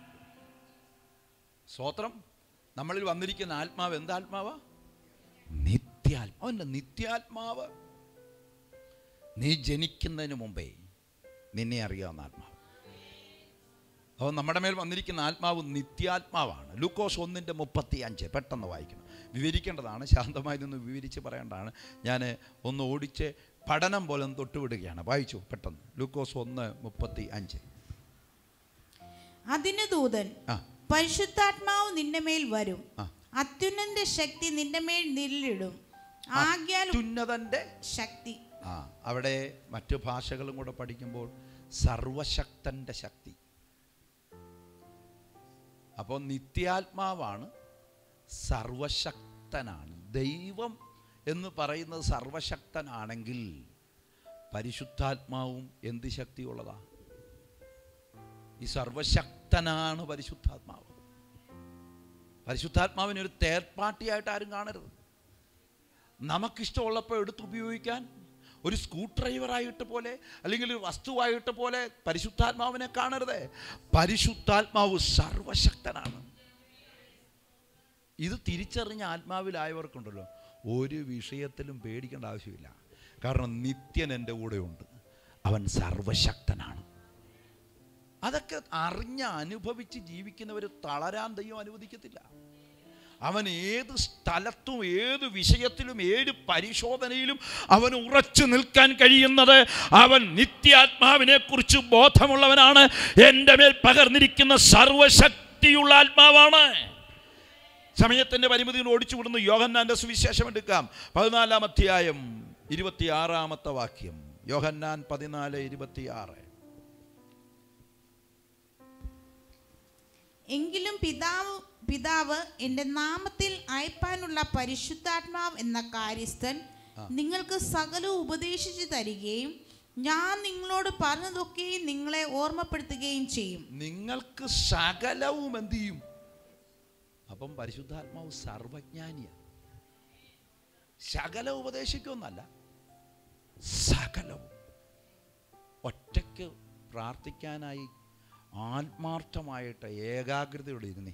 സ്വോത്രം നമ്മളിൽ വന്നിരിക്കുന്ന ആത്മാവ് എന്താത്മാവാ നിത്യാത്മാവ് അവൻ്റെ നിത്യാത്മാവ് നീ ജനിക്കുന്നതിന് മുമ്പേ നിന്നെ അറിയാവുന്ന ആത്മാവ് അപ്പോൾ നമ്മുടെ മേൽ വന്നിരിക്കുന്ന ആത്മാവ് നിത്യാത്മാവാണ് ലൂക്കോസ് ഒന്നിൻ്റെ മുപ്പത്തി അഞ്ച് പെട്ടെന്ന് വായിക്കണം വിവരിക്കേണ്ടതാണ് ശാന്തമായി നിന്ന് വിവരിച്ച് പറയേണ്ടതാണ് ഞാൻ ഒന്ന് ഓടിച്ച് പഠനം പോലെ ഒന്ന് തൊട്ടുവിടുകയാണ് വായിച്ചു പെട്ടെന്ന് ലൂക്കോസ് ഒന്ന് മുപ്പത്തി അഞ്ച് അതിന് ദൂതൻ ആ പരിശുദ്ധാത്മാവ് നിന്റെ മേൽ വരും ആ. അത്യുന്നന്റെ ശക്തി നിന്റെ മേൽ നില്ലിടും ആകിയാൽ അത്യുന്നതൻ്റെ ശക്തി ആ അവിടെ മറ്റു ഭാഷകളും കൂടെ പഠിക്കുമ്പോൾ സർവശക്തൻ്റെ ശക്തി അപ്പോൾ നിത്യാത്മാവാണ് സർവശക്തനാണ് ദൈവം എന്ന് പറയുന്നത് സർവശക്തനാണെങ്കിൽ പരിശുദ്ധാത്മാവും എന്ത് ശക്തിയുള്ളതാ ഈ സർവശക്തനാണ് പരിശുദ്ധാത്മാവ് പരിശുദ്ധാത്മാവിനെ ഒരു തേർഡ് പാർട്ടിയായിട്ട് ആരും കാണരുത് നമുക്കിഷ്ടമുള്ളപ്പോൾ എടുത്ത് ഉപയോഗിക്കാൻ ഒരു സ്ക്രൂ ഡ്രൈവറായിട്ട് പോലെ അല്ലെങ്കിൽ ഒരു വസ്തുവായിട്ട് പോലെ പരിശുദ്ധാത്മാവിനെ കാണരുത് പരിശുദ്ധാത്മാവ് സർവശക്തനാണ് ഇത് തിരിച്ചറിഞ്ഞ ആത്മാവിലായവർക്കുണ്ടല്ലോ ഒരു വിഷയത്തിലും പേടിക്കേണ്ട ആവശ്യമില്ല കാരണം നിത്യൻ എൻ്റെ കൂടെയുണ്ട് അവൻ സർവശക്തനാണ് അതൊക്കെ അറിഞ്ഞ് അനുഭവിച്ച് ജീവിക്കുന്നവർ തളരാൻ ദൈവം അനുവദിക്കത്തില്ല അവൻ ഏത് സ്ഥലത്തും ഏത് വിഷയത്തിലും ഏത് പരിശോധനയിലും അവൻ ഉറച്ചു നിൽക്കാൻ കഴിയുന്നത് അവൻ നിത്യാത്മാവിനെ കുറിച്ച് ബോധമുള്ളവനാണ് എൻ്റെ മേൽ പകർന്നിരിക്കുന്ന സർവശക്തിയുള്ള ആത്മാവാണ് സമയത്തിൻ്റെ പരിമിതി കൊണ്ട് ഓടിച്ചു വിടുന്നു യോഹന്നാൻ്റെ സുവിശേഷം എടുക്കാം പതിനാലാം അധ്യായം ഇരുപത്തിയാറാമത്തെ വാക്യം യോഹന്നാൻ പതിനാല് ഇരുപത്തിയാറ് എങ്കിലും പിതാവ് പിതാവ് എൻ്റെ നാമത്തിൽ അയപ്പാനുള്ള പരിശുദ്ധാത്മാവ് എന്ന കാര്യസ്ഥൻ നിങ്ങൾക്ക് സകലവും ഉപദേശിച്ചു തരികയും ഞാൻ നിങ്ങളോട് പറഞ്ഞതൊക്കെയും നിങ്ങളെ ഓർമ്മപ്പെടുത്തുകയും ചെയ്യും നിങ്ങൾക്ക് സകലവും എന്ത് ചെയ്യും അപ്പം പരിശുദ്ധാത്മാവ് സർവജ്ഞാനിയാണ് ശകല ഉപദേശിക്കൊന്നല്ല സകലവും ഒറ്റയ്ക്ക് പ്രാർത്ഥിക്കാനായി ആത്മാർത്ഥമായിട്ട് ഏകാഗ്രതയോടെ ഇരുന്നേ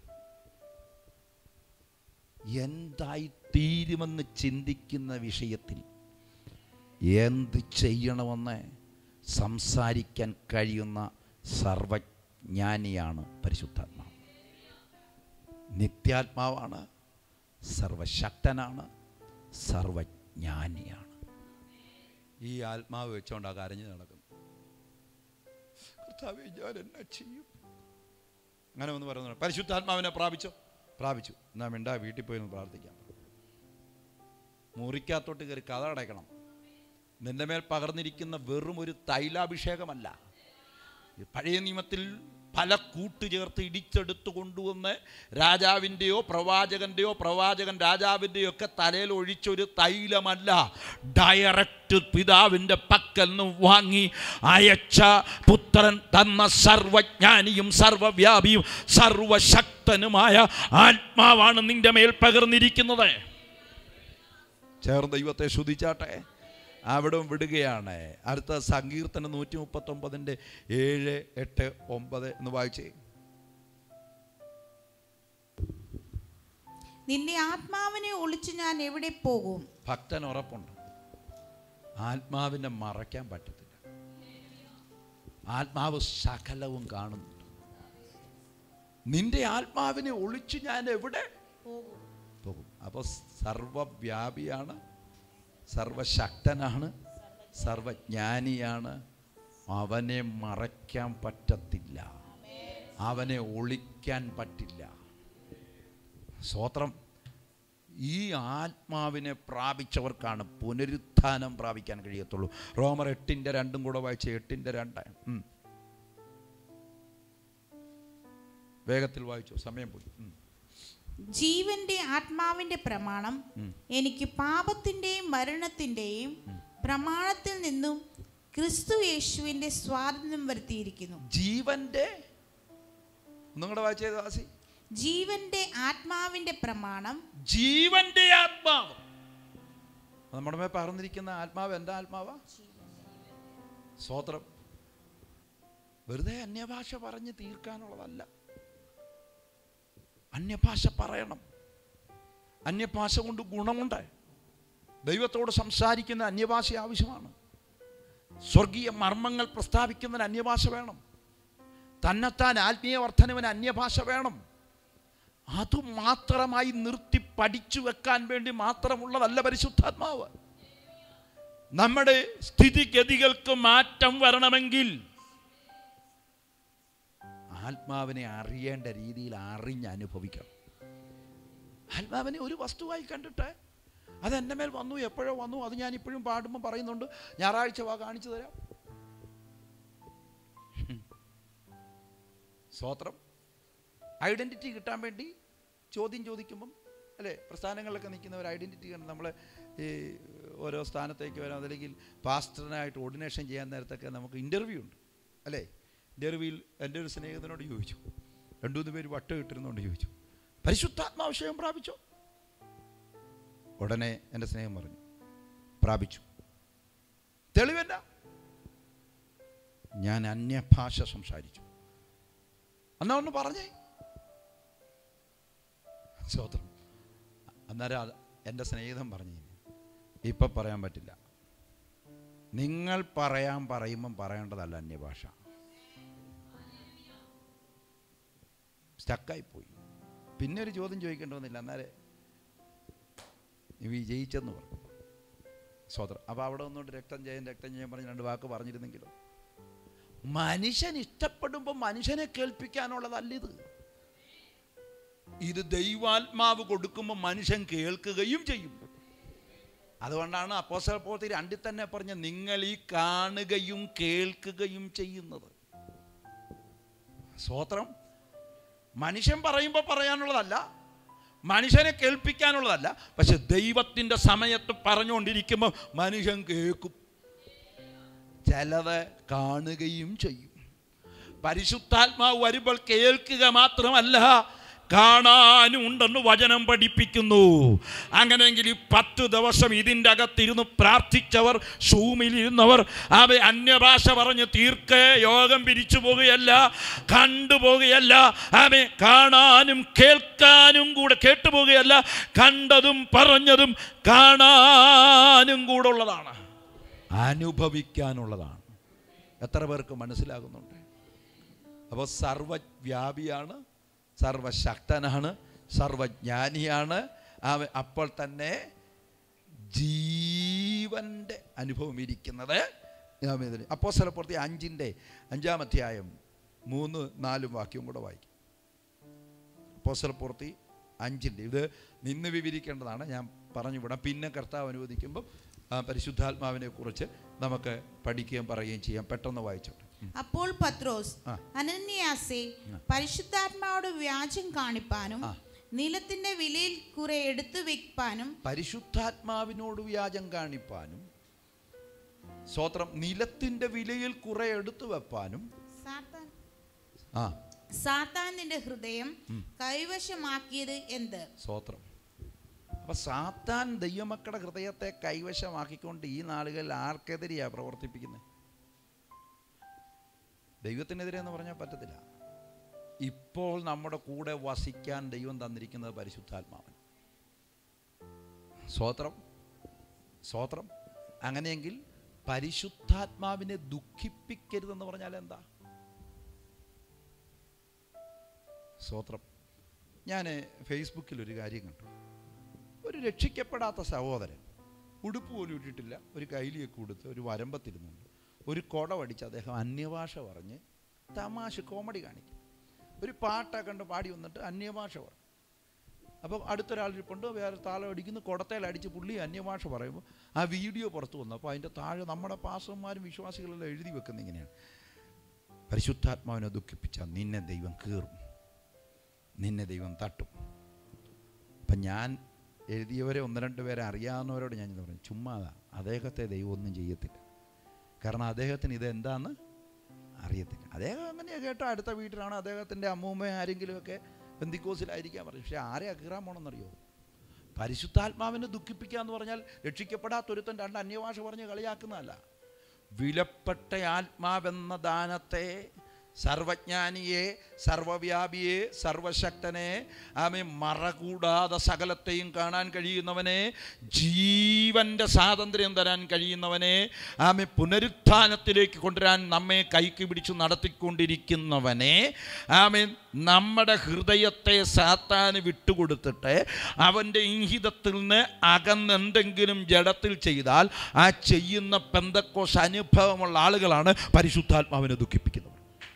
എന്തായി തീരുമെന്ന് ചിന്തിക്കുന്ന വിഷയത്തിൽ എന്ത് ചെയ്യണമെന്ന് സംസാരിക്കാൻ കഴിയുന്ന സർവജ്ഞാനിയാണ് പരിശുദ്ധാത്മാവ് നിത്യാത്മാവാണ് സർവശക്തനാണ് സർവജ്ഞാനിയാണ് ഈ ആത്മാവ് വെച്ചോണ്ടാ കരഞ്ഞു നടക്കുന്നത് കർത്താവേ ഞാൻ എന്നാ ചെയ്യും അങ്ങനെ ഒന്ന് പറയുന്നു പരിശുദ്ധാത്മാവിനെ പ്രാപിച്ചോ പ്രാപിച്ചു എന്നാ മിണ്ടാ വീട്ടിൽ പോയി ഒന്ന് പ്രാർത്ഥിക്കാം മുറിക്കകത്തോട്ട് കയറി കഥ അടയ്ക്കണം നിന്റെ മേൽ പകർന്നിരിക്കുന്ന വെറും ഒരു തൈലാഭിഷേകമല്ല ഈ പഴയ നിയമത്തിൽ പല കൂട്ട് ചേർത്ത് ഇടിച്ചെടുത്ത് കൊണ്ടുവന്ന് രാജാവിൻ്റെയോ പ്രവാചകൻ്റെയോ പ്രവാചകൻ രാജാവിൻ്റെയോ ഒക്കെ തലയിൽ ഒഴിച്ചൊരു തൈലമല്ല ഡയറക്റ്റ് പിതാവിൻ്റെ പക്കൽ നിന്ന് വാങ്ങി അയച്ച പുത്രൻ തന്ന സർവജ്ഞാനിയും സർവവ്യാപിയും സർവശക്തനുമായ ആത്മാവാണ് നിന്റെ മേൽ പകർന്നിരിക്കുന്നത് ചേർന്ന് ദൈവത്തെ ശ്രുതിച്ചാട്ടെ അവിടെ വിടുകയാണ് അടുത്ത സങ്കീർത്തനം നൂറ്റി മുപ്പത്തൊമ്പതിൻ്റെ ഏഴ് എട്ട് ഒമ്പത് എന്ന് വായിച്ചേ നിന്റെ ആത്മാവിനെ ഒളിച്ച് ഞാൻ എവിടെ പോകും ഭക്തൻ ഉറപ്പുണ്ട് ആത്മാവിനെ മറയ്ക്കാൻ പറ്റത്തില്ല ആത്മാവ് സകലവും കാണുന്നുണ്ട് നിന്റെ ആത്മാവിനെ ഒളിച്ച് ഞാൻ എവിടെ പോകും അപ്പോൾ സർവവ്യാപിയാണ് സർവശക്തനാണ് സർവജ്ഞാനിയാണ് അവനെ മറയ്ക്കാൻ പറ്റത്തില്ല അവനെ ഒളിക്കാൻ പറ്റില്ല സ്വത്രം ഈ ആത്മാവിനെ പ്രാപിച്ചവർക്കാണ് പുനരുത്ഥാനം പ്രാപിക്കാൻ കഴിയത്തുള്ളൂ റോമർ എട്ടിൻ്റെ രണ്ടും കൂടെ വായിച്ച എട്ടിൻ്റെ രണ്ട് ഉം. വേഗത്തിൽ വായിച്ചു സമയം പോയി ഉം. ജീവന്റെ ആത്മാവിന്റെ പ്രമാണം എനിക്ക് പാപത്തിന്റെയും മരണത്തിന്റെയും പ്രമാണത്തിൽ നിന്നും ക്രിസ്തു യേശുവിന്റെ സ്വാതന്ത്ര്യം വരുത്തിയിരിക്കുന്നു ജീവന്റെ ഒന്നുകൂടെ വായിച്ചത് ദാസി ജീവന്റെ ആത്മാവിന്റെ പ്രമാണം ജീവന്റെ ആത്മാവ് നമ്മുടെ മേൽ പകർന്നിരിക്കുന്ന ആത്മാവ് എൻ്റെ ആത്മാവാ സ്വോത്രം വെറുതെ അന്യഭാഷ പറഞ്ഞ് തീർക്കാനുള്ളതല്ല അന്യഭാഷ പറയണം അന്യഭാഷ കൊണ്ട് ഗുണമുണ്ട് ദൈവത്തോട് സംസാരിക്കുന്ന അന്യഭാഷ ആവശ്യമാണ് സ്വർഗീയ മർമ്മങ്ങൾ പ്രസ്താവിക്കുന്നതിന് അന്യഭാഷ വേണം തന്നെത്താൻ ആത്മീയ വർധനവിന് അന്യഭാഷ വേണം അത് മാത്രമായി നിർത്തി പഠിച്ചു വെക്കാൻ വേണ്ടി മാത്രമുള്ളതല്ല പരിശുദ്ധാത്മാവ് നമ്മുടെ സ്ഥിതിഗതികൾക്ക് മാറ്റം വരണമെങ്കിൽ ആത്മാവിനെ അറിയേണ്ട രീതിയിൽ അറിഞ്ഞ് അനുഭവിക്കണം ആത്മാവിനെ ഒരു വസ്തുവായി കണ്ടിട്ട് അത് എൻ്റെ മേൽ വന്നു എപ്പോഴോ വന്നു അത് ഞാൻ ഇപ്പോഴും പാടുമ്പോൾ പറയുന്നുണ്ട് ഞായറാഴ്ച വാ കാണിച്ചു തരാം സ്വോത്രം ഐഡൻറ്റിറ്റി കിട്ടാൻ വേണ്ടി ചോദ്യം ചോദിക്കുമ്പം അല്ലേ പ്രസ്ഥാനങ്ങളിലൊക്കെ നിൽക്കുന്നവർ ഐഡൻറ്റിറ്റി കണ്ട് നമ്മൾ ഈ ഓരോ സ്ഥാനത്തേക്ക് വരാം അതല്ലെങ്കിൽ പാസ്റ്ററിനായിട്ട് ഓർഡിനേഷൻ ചെയ്യാൻ നേരത്തൊക്കെ നമുക്ക് ഇൻ്റർവ്യൂ ഉണ്ട് അല്ലേ ഇൻ്റർവ്യൂവിൽ എൻ്റെ ഒരു സ്നേഹിതനോട് ചോദിച്ചു രണ്ടു മൂന്ന് പേര് വട്ട് കിട്ടുന്നതുകൊണ്ട് ചോദിച്ചു പരിശുദ്ധാത്മാവിഷയം പ്രാപിച്ചോ ഉടനെ എൻ്റെ സ്നേഹം പറഞ്ഞു പ്രാപിച്ചു തെളിവെന്നാ ഞാൻ അന്യഭാഷ സംസാരിച്ചു എന്നാ ഒന്ന് പറഞ്ഞേ സ്വോത്രം അന്നേരം അത് എൻ്റെ സ്നേഹിതൻ പറഞ്ഞു ഇപ്പം പറയാൻ പറ്റില്ല നിങ്ങൾ പറയാൻ പറയുമ്പം പറയേണ്ടതല്ല അന്യഭാഷ സ്റ്റക്കായി പോയി പിന്നെ ഒരു ചോദ്യം ചോദിക്കേണ്ടി വന്നില്ല അന്നേരം നീ വിജയിച്ചെന്ന് പറഞ്ഞു സ്വോത്രം അപ്പോൾ അവിടെ ഒന്നുകൊണ്ട് രക്തം ചെയ്യാൻ രക്തം ചെയ്യാൻ പറഞ്ഞ് രണ്ട് വാക്ക് പറഞ്ഞിരുന്നെങ്കിലോ മനുഷ്യൻ ഇഷ്ടപ്പെടുമ്പോൾ മനുഷ്യനെ കേൾപ്പിക്കാനുള്ളതല്ല ഇത് ഇത് ദൈവാത്മാവ് കൊടുക്കുമ്പോൾ മനുഷ്യൻ കേൾക്കുകയും ചെയ്യും അതുകൊണ്ടാണ് അപ്പോസൽ പോത്തി രണ്ടിൽ തന്നെ പറഞ്ഞ നിങ്ങൾ ഈ കാണുകയും കേൾക്കുകയും ചെയ്യുന്നത് സ്വോത്രം മനുഷ്യൻ പറയുമ്പോൾ പറയാനുള്ളതല്ല മനുഷ്യനെ കേൾപ്പിക്കാനുള്ളതല്ല പക്ഷെ ദൈവത്തിൻ്റെ സമയത്ത് പറഞ്ഞുകൊണ്ടിരിക്കുമ്പോൾ മനുഷ്യൻ കേൾക്കും ചിലത് കാണുകയും ചെയ്യും പരിശുദ്ധാത്മാവ് വരുമ്പോൾ കേൾക്കുക മാത്രമല്ല കാണാനും ഉണ്ടെന്ന് വചനം പഠിപ്പിക്കുന്നു അങ്ങനെയെങ്കിൽ ഈ പത്ത് ദിവസം ഇതിൻ്റെ അകത്തിരുന്ന് പ്രാർത്ഥിച്ചവർ ഷൂമിലിരുന്നവർ അവ അന്യഭാഷ പറഞ്ഞ് തീർക്കെ യോഗം പിരിച്ചു പോകുകയല്ല കണ്ടുപോകുകയല്ല അവ കാണാനും കേൾക്കാനും കൂടെ കേട്ടുപോകുകയല്ല കണ്ടതും പറഞ്ഞതും കാണാനും കൂടെ ഉള്ളതാണ് അനുഭവിക്കാനുള്ളതാണ് എത്ര പേർക്ക് മനസ്സിലാകുന്നുണ്ട് അപ്പോൾ സർവവ്യാപിയാണ് സർവശക്തനാണ് സർവജ്ഞാനിയാണ് അവൻ അപ്പോൾ തന്നെ ജീവൻ്റെ അനുഭവം ഇരിക്കുന്നത് അപ്പോൾ സ്ഥലപ്പുറത്തെ അഞ്ചിൻ്റെ അഞ്ചാം അധ്യായം മൂന്ന് നാലും വാക്യവും കൂടെ വായിക്കും അപ്പോസ്റ്റലപ്പുറത്തി അഞ്ചിൻ്റെ ഇത് നിന്ന് വിവരിക്കേണ്ടതാണ് ഞാൻ പറഞ്ഞു വിടാം പിന്നെ കർത്താവ് അനുവദിക്കുമ്പം ആ പരിശുദ്ധാത്മാവിനെ കുറിച്ച് നമുക്ക് പഠിക്കുകയും പറയുകയും ചെയ്യാം പെട്ടെന്ന് വായിച്ചോട്ടെ ഉം. അപ്പോൾ പത്രോസ് ആ. അനന്യാസെ പരിശുദ്ധാത്മാവോട് വ്യാജം കാണിപ്പാനും ആ. നിലത്തിന്റെ വിലയിൽ കുറെ എടുത്തു വെപ്പാനും പരിശുദ്ധാത്മാവിനോട് വ്യാജം കാണിപ്പാനും സ്വത്രം നിലത്തിൻ്റെ വിലയിൽ കുറെ എടുത്തു വെപ്പാനും സാത്താൻ ആ സാത്താൻ നിന്റെ ഹൃദയം കൈവശമാക്കിയത് എന്ത് സ്വത്രം അപ്പം സാത്താൻ ദൈവമക്കളുടെ ഹൃദയത്തെ കൈവശമാക്കിക്കൊണ്ട് ഈ നാളുകളിൽ ആർക്കെതിരെയാണ് പ്രവർത്തിപ്പിക്കുന്നത് ദൈവത്തിനെതിരെ എന്ന് പറഞ്ഞാൽ പറ്റത്തില്ല ഇപ്പോൾ നമ്മുടെ കൂടെ വസിക്കാൻ ദൈവം തന്നിരിക്കുന്നത് പരിശുദ്ധാത്മാവൻ സ്വോത്രം സ്വോത്രം അങ്ങനെയെങ്കിൽ പരിശുദ്ധാത്മാവിനെ ദുഃഖിപ്പിക്കരുതെന്ന് പറഞ്ഞാൽ എന്താ സ്വോത്രം ഞാൻ ഫേസ്ബുക്കിൽ ഒരു കാര്യം കണ്ടു ഒരു രക്ഷിക്കപ്പെടാത്ത സഹോദരൻ ഉടുപ്പ് പോലും ഇട്ടിട്ടില്ല ഒരു കൈലിയൊക്കെ കൊടുത്ത് ഒരു വരമ്പത്തിരുന്നുണ്ട് ഒരു കുടവടിച്ച് അദ്ദേഹം അന്യഭാഷ പറഞ്ഞ് തമാശ കോമഡി കാണിക്കും ഒരു പാട്ടൊക്കെ കണ്ട് പാടി വന്നിട്ട് അന്യഭാഷ പറഞ്ഞു അപ്പം അടുത്തൊരാളിരിപ്പുണ്ട് വേറെ താളം അടിക്കുന്നു കുടത്തേൽ അടിച്ച് പുള്ളി അന്യഭാഷ പറയുമ്പോൾ ആ വീഡിയോ പുറത്ത് വന്നു അപ്പോൾ അതിൻ്റെ താഴെ നമ്മുടെ പാസന്മാരും വിശ്വാസികളെല്ലാം എഴുതി വെക്കുന്ന ഇങ്ങനെയാണ് പരിശുദ്ധാത്മാവിനെ ദുഃഖിപ്പിച്ചാൽ നിന്നെ ദൈവം കീറും നിന്നെ ദൈവം തട്ടും അപ്പം ഞാൻ എഴുതിയവരെ ഒന്ന് രണ്ട് പേരെ അറിയാവുന്നവരോട് ഞാൻ ഇത് പറഞ്ഞു ചുമ്മാതാ അദ്ദേഹത്തെ ദൈവം ഒന്നും ചെയ്യത്തില്ല കാരണം അദ്ദേഹത്തിന് ഇത് എന്താന്ന് അറിയത്തില്ല അദ്ദേഹം അങ്ങനെയാ കേട്ടോ അടുത്ത വീട്ടിലാണ് അദ്ദേഹത്തിൻ്റെ അമ്മൂമ്മ ആരെങ്കിലുമൊക്കെ ബന്ധിക്കോസിലായിരിക്കാൻ പറഞ്ഞു പക്ഷേ ആരെയാ കീറാൻ പോകണമെന്നറിയോ പരിശുദ്ധാത്മാവിനെ ദുഃഖിപ്പിക്കുക എന്ന് പറഞ്ഞാൽ രക്ഷിക്കപ്പെടാത്തൊരുത്തൻ രണ്ട് അന്യഭാഷ പറഞ്ഞ് കളിയാക്കുന്നതല്ല വിലപ്പെട്ട ആത്മാവെന്ന ദാനത്തെ സർവജ്ഞാനിയെ സർവവ്യാപിയെ സർവശക്തനെ ആമെ മറകൂടാതെ സകലത്തെയും കാണാൻ കഴിയുന്നവനെ ജീവൻ്റെ സ്വാതന്ത്ര്യം തരാൻ കഴിയുന്നവനെ ആമെ പുനരുത്ഥാനത്തിലേക്ക് കൊണ്ടുവരാൻ നമ്മെ കൈക്ക് പിടിച്ച് നടത്തിക്കൊണ്ടിരിക്കുന്നവനെ ആമെ നമ്മുടെ ഹൃദയത്തെ സാത്താന് വിട്ടുകൊടുത്തിട്ട് അവൻ്റെ ഇംഹിതത്തിൽ നിന്ന് അകന്നെന്തെങ്കിലും ജഡത്തിൽ ചെയ്താൽ ആ ചെയ്യുന്ന പെന്തക്കോസ് അനുഭവമുള്ള ആളുകളാണ് പരിശുദ്ധാത്മാവിനെ ദുഃഖിപ്പിക്കുന്നവർ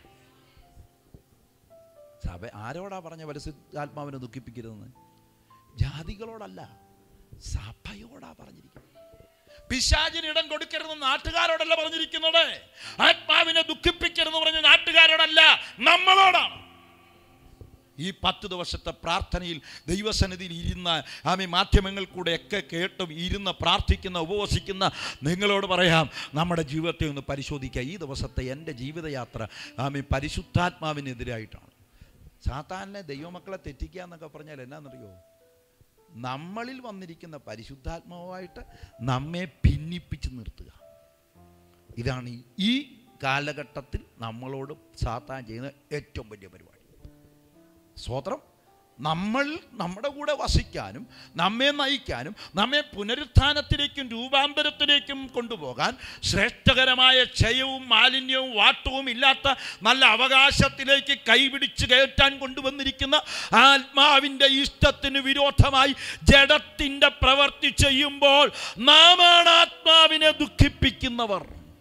സഭ ആരോടാ പറഞ്ഞ പരിശുദ്ധാത്മാവിനെ ദുഃഖിപ്പിക്കരുതെന്ന് ജാതികളോടല്ല സഭയോടാ പറഞ്ഞിരിക്കുന്നത് പിശാചിന് ഇടം കൊടുക്കരുതെന്ന് നാട്ടുകാരോടല്ല പറഞ്ഞിരിക്കുന്നത് ആത്മാവിനെ ദുഃഖിപ്പിക്കരുതെന്ന് പറഞ്ഞ നാട്ടുകാരോടല്ല നമ്മളോടാണ് ഈ പത്ത് ദിവസത്തെ പ്രാർത്ഥനയിൽ ദൈവസന്നിധിയിൽ ഇരുന്ന ആമി മാധ്യമങ്ങൾ കൂടെയൊക്കെ കേട്ടും ഇരുന്ന് പ്രാർത്ഥിക്കുന്ന ഉപവസിക്കുന്ന നിങ്ങളോട് പറയാം നമ്മുടെ ജീവിതത്തെ ഒന്ന് പരിശോധിക്കുക ഈ ദിവസത്തെ എൻ്റെ ജീവിതയാത്ര ആമി പരിശുദ്ധാത്മാവിനെതിരായിട്ടാണ് സാത്താനെ ദൈവമക്കളെ തെറ്റിക്കുക എന്നൊക്കെ പറഞ്ഞാൽ എന്നാണെന്നറിയോ നമ്മളിൽ വന്നിരിക്കുന്ന പരിശുദ്ധാത്മാവുമായിട്ട് നമ്മെ ഭിന്നിപ്പിച്ച് നിർത്തുക ഇതാണ് ഈ- ഈ കാലഘട്ടത്തിൽ നമ്മളോട് സാത്താൻ ചെയ്യുന്ന ഏറ്റവും വലിയ പരിപാടി സ്വോത്രം നമ്മൾ നമ്മുടെ കൂടെ വസിക്കാനും നമ്മെ നയിക്കാനും നമ്മെ പുനരുത്ഥാനത്തിലേക്കും രൂപാന്തരത്തിലേക്കും കൊണ്ടുപോകാൻ ശ്രേഷ്ഠകരമായ ക്ഷയവും മാലിന്യവും വാട്ടവും ഇല്ലാത്ത നല്ല അവകാശത്തിലേക്ക് കൈപിടിച്ച് കയറ്റാൻ കൊണ്ടുവന്നിരിക്കുന്ന ആത്മാവിൻ്റെ ഇഷ്ടത്തിന് വിരോധമായി ജഡത്തിൻ്റെ പ്രവർത്തി ചെയ്യുമ്പോൾ നാമാണ് ആത്മാവിനെ ദുഃഖിപ്പിക്കുന്നവർ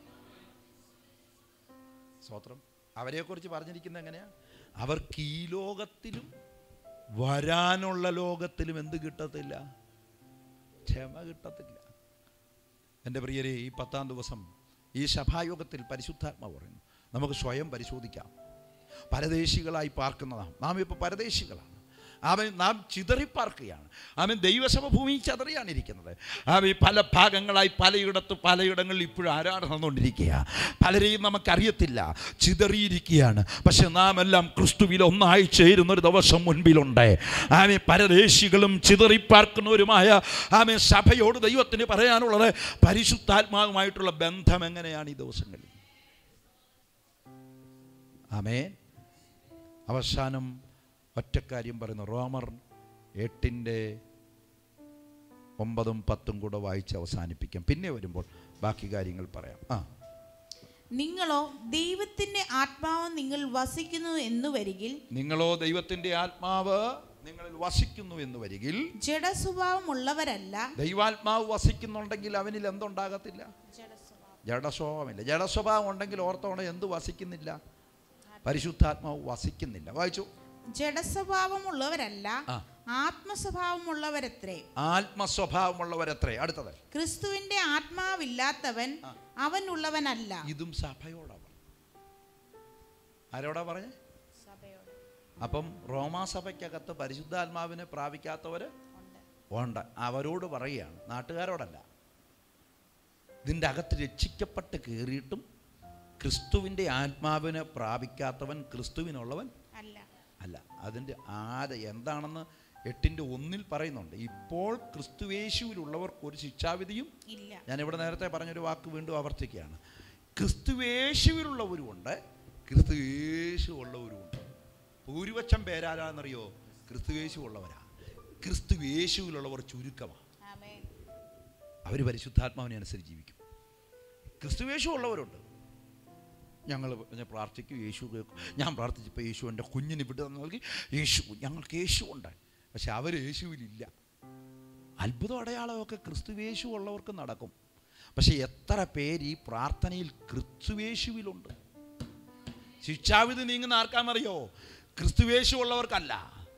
സ്വത്രം അവരെക്കുറിച്ച് പറഞ്ഞിരിക്കുന്നത് എങ്ങനെയാ അവർക്ക് ഈ ലോകത്തിലും വരാനുള്ള ലോകത്തിലും എന്ത് കിട്ടത്തില്ല ക്ഷമ കിട്ടത്തില്ല എൻ്റെ പ്രിയരെ ഈ പത്താം ദിവസം ഈ സഭായോഗത്തിൽ പരിശുദ്ധാത്മ പറയുന്നു നമുക്ക് സ്വയം പരിശോധിക്കാം പരദേശികളായി പാർക്കുന്നതാണ് നാം ഇപ്പോൾ പരദേശികളാണ് അവൻ നാം ചിതറിപ്പാർക്കുകയാണ് അവൻ ദൈവസഭ ഭൂമി ചിതറിയാണ് ഇരിക്കുന്നത് അവൻ പല ഭാഗങ്ങളായി പലയിടത്ത് പലയിടങ്ങളിൽ ഇപ്പോഴും ആരാണ് നടന്നുകൊണ്ടിരിക്കുക പലരെയും നമുക്കറിയത്തില്ല ചിതറിയിരിക്കുകയാണ് പക്ഷെ നാം എല്ലാം ക്രിസ്തുവിൽ ഒന്നായി ചേരുന്ന ഒരു ദിവസം മുൻപിലുണ്ട് ആമെ പരദേശികളും ചിതറിപ്പാർക്കുന്നവരുമായ ആമെ സഭയോട് ദൈവത്തിന് പറയാനുള്ളത് പരിശുദ്ധാത്മാവുമായിട്ടുള്ള ബന്ധം എങ്ങനെയാണ് ഈ ദിവസങ്ങളിൽ ആമേ അവസാനം ഒറ്റക്കാര്യം പറയുന്നു റോമർ എട്ടിൻ്റെ ഒമ്പതും പത്തും കൂടെ വായിച്ച് അവസാനിപ്പിക്കാം പിന്നെ വരുമ്പോൾ ബാക്കി കാര്യങ്ങൾ പറയാം ആ നിങ്ങളോ ദൈവത്തിന്റെ ആത്മാവ് നിങ്ങൾ വസിക്കുന്നു എന്ന് വരികിൽ നിങ്ങളോ ദൈവത്തിൻ്റെ ആത്മാവ് നിങ്ങളിൽ വസിക്കുന്നു എന്ന് വരികിൽ ജഡസ്വഭാവമുള്ളവരല്ല ദൈവാത്മാവ് വസിക്കുന്നുണ്ടെങ്കിൽ അവനിൽ എന്തുണ്ടാകത്തില്ല ജഡസ്വഭാവമില്ല ജഡസ്വഭാവം ഉണ്ടെങ്കിൽ ഓർത്തോണം എന്ത് വസിക്കുന്നില്ല പരിശുദ്ധാത്മാവ് വസിക്കുന്നില്ല വായിച്ചു ജഡസ്വഭാവമുള്ളവരല്ല ആ. ആത്മസ്വഭാവമുള്ളവരത്രേ ആത്മസ്വഭാവമുള്ളവരത്രേ അടുത്തത് ക്രിസ്തുവിന്റെ ആത്മാവില്ലാത്തവൻ അവനുള്ളവനല്ല ഇതും സഭയോടാ പറഞ്ഞത് ആരോടാ പറഞ്ഞേ അപ്പം റോമാസഭയ്ക്കകത്ത് പരിശുദ്ധാത്മാവിനെ പ്രാപിക്കാത്തവര് ഉണ്ട് അവരോട് പറയുകയാണ് നാട്ടുകാരോടല്ല ഇതിൻ്റെ അകത്ത് രക്ഷിക്കപ്പെട്ട് കയറിയിട്ടും ക്രിസ്തുവിൻ്റെ ആത്മാവിനെ പ്രാപിക്കാത്തവൻ ക്രിസ്തുവിനുള്ളവൻ അല്ല അല്ല അതിൻ്റെ ആദ്യ എന്താണെന്ന് എട്ടിൻ്റെ ഒന്നിൽ പറയുന്നുണ്ട് ഇപ്പോൾ ക്രിസ്തുവേശുവിലുള്ളവർക്ക് ഒരു ശിക്ഷാവിധിയും ഇല്ല ഞാൻ ഇവിടെ നേരത്തെ പറഞ്ഞൊരു വാക്ക് വീണ്ടും ആവർത്തിക്കുകയാണ് ക്രിസ്തുവേശുവിലുള്ളവരുമുണ്ട് ക്രിസ്തുവേശു ഉള്ളവരുമുണ്ട് ഭൂരിപക്ഷം പേരാരാന്നറിയോ ക്രിസ്തുവേശു ഉള്ളവരാ ക്രിസ്തുവേശുവിലുള്ളവർ ചുരുക്കമാണ് ആമേൻ അവർ പരിശുദ്ധാത്മാവിനെ അനുസരിച്ച് ജീവിക്കും ക്രിസ്തുവേശു ഉള്ളവരുണ്ട് ഞങ്ങൾ ഞാൻ പ്രാർത്ഥിക്കും യേശു കേൾക്കും ഞാൻ പ്രാർത്ഥിച്ചപ്പോൾ യേശു എൻ്റെ കുഞ്ഞിന് വിടുതൽ നൽകി യേശു ഞങ്ങൾക്ക് യേശു ഉണ്ട് പക്ഷെ അവർ യേശുവിലില്ല അത്ഭുത അടയാളമൊക്കെ ക്രിസ്തുവേശു ഉള്ളവർക്ക് നടക്കും പക്ഷെ എത്ര പേര് ഈ പ്രാർത്ഥനയിൽ ക്രിസ്തുവേശുവിലുണ്ട് ശിക്ഷാവിധി നീങ്ങുന്ന ആർക്കാണെന്നറിയോ ക്രിസ്തുവേശു ഉള്ളവർക്കല്ല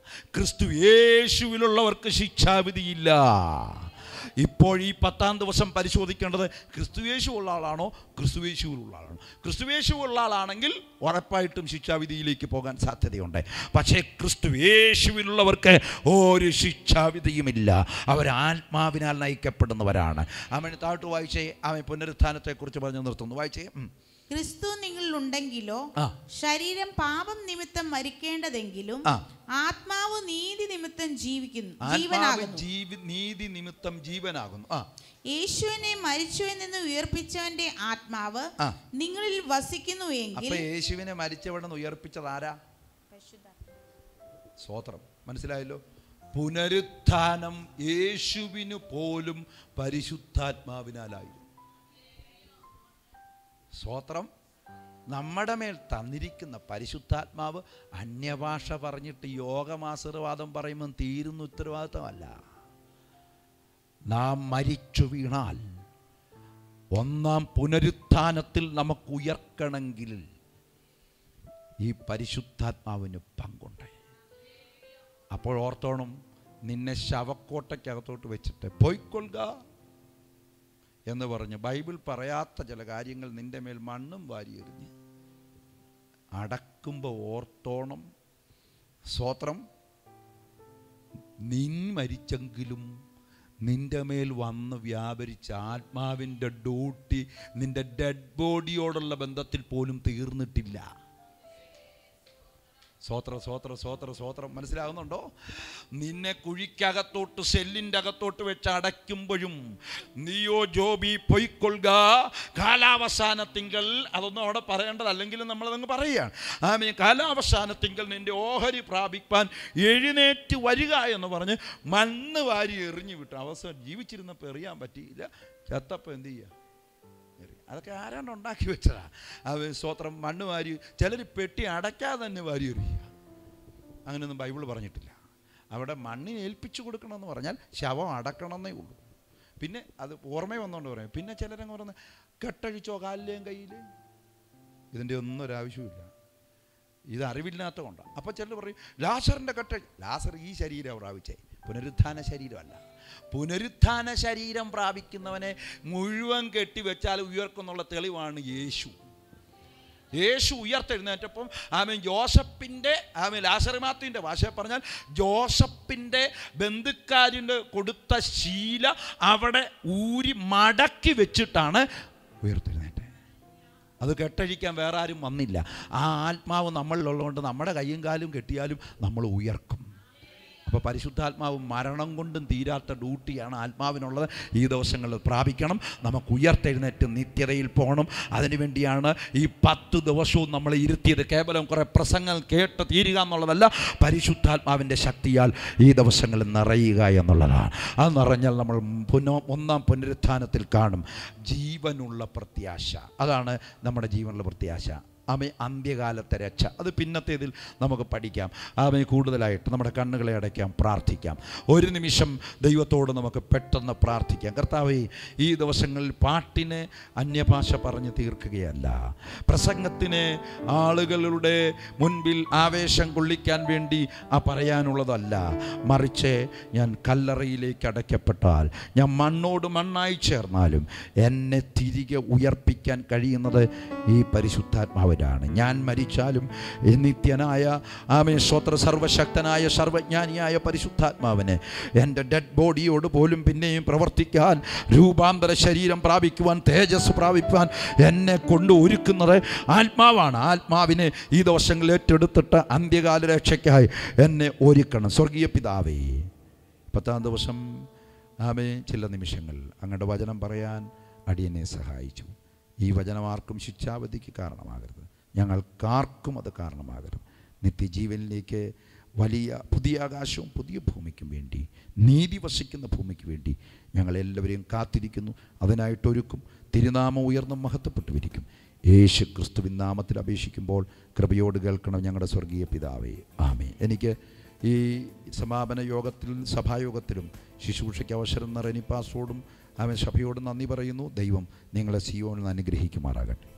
ക്രിസ്തുവേശുവിലുള്ളവർക്ക് ശിക്ഷാവിധിയില്ല ഇപ്പോൾ ഈ പത്താം ദിവസം പരിശോധിക്കേണ്ടത് ക്രിസ്തുവേശു ഉള്ള ആളാണോ ക്രിസ്തുവേശുവിലുള്ള ആളാണോ ക്രിസ്തുവേശു ഉള്ള ആളാണെങ്കിൽ ഉറപ്പായിട്ടും ശിക്ഷാവിധിയിലേക്ക് പോകാൻ സാധ്യതയുണ്ട് പക്ഷേ ക്രിസ്തുവേശുവിലുള്ളവർക്ക് ഒരു ശിക്ഷാവിധിയുമില്ല അവർ ആത്മാവിനാൽ നയിക്കപ്പെടുന്നവരാണ് അവൻ താഴ്ത്തു വായിച്ചേ അവൻ പുനരുത്ഥാനത്തെക്കുറിച്ച് പറഞ്ഞു നിർത്തുന്നു വായിച്ചേ ഉം. ക്രിസ്തു നിങ്ങളിലുണ്ടെങ്കിലോ ആ. ശരീരം പാപം നിമിത്തം മരിക്കേണ്ടതെങ്കിലും ആ. ആത്മാവ് നീതി നിമിത്തം ജീവിക്കുന്നു ആത്മാവ് ജീവനാകുന്നു ജീവി നീതി നിമിത്തം ജീവനാകുന്നു ആ യേശുവിനെ മരിച്ചുവെന്ന് നിന്ന് ഉയർപ്പിച്ചവന്റെ ആത്മാവ് ആ. നിങ്ങളിൽ വസിക്കുന്നു എങ്കിൽ അപ്പൊ യേശുവിനെ മരിച്ചവിടെ നിന്ന് ഉയർപ്പിച്ചത് ആരാ സ്വോത്രം മനസ്സിലായല്ലോ പുനരുത്ഥാനം യേശുവിന് പോലും പരിശുദ്ധാത്മാവിനാലായിരുന്നു സ്വോത്രം നമ്മുടെ മേൽ തന്നിരിക്കുന്ന പരിശുദ്ധാത്മാവ് അന്യഭാഷ പറഞ്ഞിട്ട് യോഗമാശീർവാദം പറയുമ്പം തീരുന്ന ഉത്തരവാദിത്തമല്ല നാം മരിച്ചു വീണാൽ ഒന്നാം പുനരുത്ഥാനത്തിൽ നമുക്ക് ഉയർക്കണമെങ്കിൽ ഈ പരിശുദ്ധാത്മാവിന് പങ്കുണ്ട് അപ്പോൾ ഓർത്തോണം നിന്നെ ശവക്കോട്ടയ്ക്കകത്തോട്ട് വെച്ചിട്ട് പോയിക്കൊള്ളുക എന്ന് പറഞ്ഞ് ബൈബിൾ പറയാത്ത ചില കാര്യങ്ങൾ നിന്റെ മേൽ മണ്ണും വാരിയെറിഞ്ഞ് അടക്കുമ്പോൾ ഓർത്തോണം സ്വോത്രം നിൻ മരിച്ചെങ്കിലും നിന്റെ മേൽ വന്ന് വ്യാപരിച്ച ആത്മാവിൻ്റെ ഡ്യൂട്ടി നിന്റെ ഡെഡ് ബോഡിയോടുള്ള ബന്ധത്തിൽ പോലും തീർന്നിട്ടില്ല സ്വോത്ര സ്വോത്ര സ്വോത്ര സ്വോത്രം മനസ്സിലാകുന്നുണ്ടോ നിന്നെ കുഴിക്കകത്തോട്ട് സെല്ലിൻ്റെ അകത്തോട്ട് വെച്ച് അടയ്ക്കുമ്പോഴും നീയോ ജോബി പൊയ്ക്കൊള്ളുക കാലാവസാനത്തിങ്കൽ അതൊന്നും അവിടെ പറയേണ്ടത് അല്ലെങ്കിലും നമ്മളതങ്ങ് പറയുകയാണ് ആമീൻ കാലാവസാനത്തിങ്കൽ നിന്റെ ഓഹരി പ്രാപിപ്പാൻ എഴുന്നേറ്റ് വരിക എന്ന് പറഞ്ഞ് മണ്ണ് വാരി എറിഞ്ഞു വിട്ടു അവസാനം ജീവിച്ചിരുന്നപ്പോൾ എറിയാൻ പറ്റിയില്ല ചത്തപ്പോൾ എന്ത് ചെയ്യുക എറിയും. അതൊക്കെ ആരാണ്ട് ഉണ്ടാക്കി വെച്ചതാ അത് സ്വത്രം മണ്ണ് വാരി ചിലർ പെട്ടി അടയ്ക്കാതെ തന്നെ വാരി എറിയുക അങ്ങനെയൊന്നും ബൈബിൾ പറഞ്ഞിട്ടില്ല അവിടെ മണ്ണിന് ഏൽപ്പിച്ചു കൊടുക്കണമെന്ന് പറഞ്ഞാൽ ശവം അടക്കണമെന്നേ ഉള്ളൂ പിന്നെ അത് ഓർമ്മ വന്നുകൊണ്ട് പറയും പിന്നെ ചിലരങ്ങ് പറയുന്നത് കെട്ടഴിച്ചോ കാലിലെയും കയ്യിലെയും ഇതിൻ്റെ ഒന്നും ഒരാവശ്യമില്ല ഇത് അറിവില്ലാത്ത കൊണ്ടാണ് അപ്പോൾ ചിലർ പറയും ലാസറിൻ്റെ കെട്ട ലാസർ ഈ ശരീരം പ്രാപിച്ചേ പുനരുത്ഥാന ശരീരമല്ല പുനരുത്ഥാന ശരീരം പ്രാപിക്കുന്നവനെ മുഴുവൻ കെട്ടിവെച്ചാൽ ഉയർക്കുന്നുള്ള തെളിവാണ് യേശു യേശു ഉയർത്തെഴുന്നേറ്റപ്പം ആമൻ ജോസഫിൻ്റെ ആമൻ ലാസറിമാത്തിൻ്റെ ഭാഷ പറഞ്ഞാൽ ജോസഫിൻ്റെ ബന്ധുക്കാരിൻ്റെ കൊടുത്ത ശീല അവിടെ ഊരി മടക്കി വെച്ചിട്ടാണ് ഉയർത്തെഴുന്നേറ്റത് അത് കെട്ടഴിക്കാൻ വേറെ ആരും വന്നില്ല ആ ആത്മാവ് നമ്മളിലുള്ളതുകൊണ്ട് നമ്മുടെ കയ്യും കാലും കെട്ടിയാലും നമ്മൾ ഉയർക്കും അപ്പോൾ പരിശുദ്ധാത്മാവ് മരണം കൊണ്ടും തീരാത്ത ഡ്യൂട്ടിയാണ് ആത്മാവിനുള്ളത് ഈ ദിവസങ്ങളിൽ പ്രാപിക്കണം നമുക്ക് ഉയർത്തെഴുന്നേറ്റ് നിത്യതയിൽ പോകണം അതിനുവേണ്ടിയാണ് ഈ പത്ത് ദിവസവും നമ്മൾ ഇരുത്തിയത് കേവലം കുറേ പ്രസംഗങ്ങൾ കേട്ട് തീരുക എന്നുള്ളതല്ല പരിശുദ്ധാത്മാവിൻ്റെ ശക്തിയാൽ ഈ ദിവസങ്ങളിൽ നിറയുക എന്നുള്ളതാണ് അത് നിറഞ്ഞാൽ നമ്മൾ പുനോ ഒന്നാം പുനരുത്ഥാനത്തിൽ കാണും ജീവനുള്ള പ്രത്യാശ അതാണ് നമ്മുടെ ജീവനുള്ള പ്രത്യാശ ആമേ അന്ത്യകാലത്തെ രക്ഷ അത് പിന്നത്തേതിൽ നമുക്ക് പഠിക്കാം ആമേ കൂടുതലായിട്ട് നമ്മുടെ കണ്ണുകളെ അടയ്ക്കാം പ്രാർത്ഥിക്കാം ഒരു നിമിഷം ദൈവത്തോട് നമുക്ക് പെട്ടെന്ന് പ്രാർത്ഥിക്കാം കർത്താവേ ഈ ദിവസങ്ങളിൽ പാട്ടിന് അന്യഭാഷ പറഞ്ഞ് തീർക്കുകയല്ല പ്രസംഗത്തിന് ആളുകളുടെ മുൻപിൽ ആവേശം കൊള്ളിക്കാൻ വേണ്ടി ആ പറയാനുള്ളതല്ല മറിച്ച് ഞാൻ കല്ലറയിലേക്ക് അടയ്ക്കപ്പെട്ടാൽ ഞാൻ മണ്ണോട് മണ്ണായി ചേർന്നാലും എന്നെ തിരികെ ഉയർപ്പിക്കാൻ കഴിയുന്നത് ഈ പരിശുദ്ധാത്മാവിനാണ് ഞാൻ മരിച്ചാലും ഈ നിത്യനായ ആമേ സ്വത്ര സർവശക്തനായ സർവജ്ഞാനിയായ പരിശുദ്ധാത്മാവിന് എൻ്റെ ഡെഡ് ബോഡിയോട് പോലും പിന്നെയും പ്രവർത്തിക്കാൻ രൂപാന്തര ശരീരം പ്രാപിക്കുവാൻ തേജസ് പ്രാപിക്കുവാൻ എന്നെ കൊണ്ട് ഒരുക്കുന്നത് ആത്മാവാണ് ആത്മാവിനെ ഈ ദിവസങ്ങളിൽ ഏറ്റെടുത്തിട്ട് അന്ത്യകാല രക്ഷയ്ക്കായി എന്നെ ഒരുക്കണം സ്വർഗീയ പിതാവേ പത്താം ദിവസം ആമേ ചില നിമിഷങ്ങൾ അങ്ങയുടെ വചനം പറയാൻ അടിയനെ സഹായിച്ചു ഈ വചനം ആർക്കും ശിക്ഷാവധിക്ക് കാരണമാകരുത് ഞങ്ങൾക്കാർക്കും അത് കാരണമാകരുത് നിത്യജീവനിലേക്ക് വലിയ പുതിയ ആകാശവും പുതിയ ഭൂമിക്കും വേണ്ടി നീതി വസിക്കുന്ന ഭൂമിക്ക് വേണ്ടി ഞങ്ങളെല്ലാവരെയും കാത്തിരിക്കുന്നു അതിനായിട്ടൊരുക്കും തിരുനാമം ഉയർന്നും മഹത്വപ്പെട്ടു വരിക്കും യേശു ക്രിസ്തുവിൻ നാമത്തിൽ അപേക്ഷിക്കുമ്പോൾ കൃപയോട് കേൾക്കണം ഞങ്ങളുടെ സ്വർഗീയ പിതാവേ ആമേ എനിക്ക് ഈ സമാപന യോഗത്തിലും സഭായോഗത്തിലും ശുശ്രൂഷയ്ക്ക് അവസരം നിറ എനിപ്പാസോടും അവൻ സഭയോടും നന്ദി പറയുന്നു ദൈവം നിങ്ങളെ സിയോണിൽ അനുഗ്രഹിക്കുമാറാകട്ടെ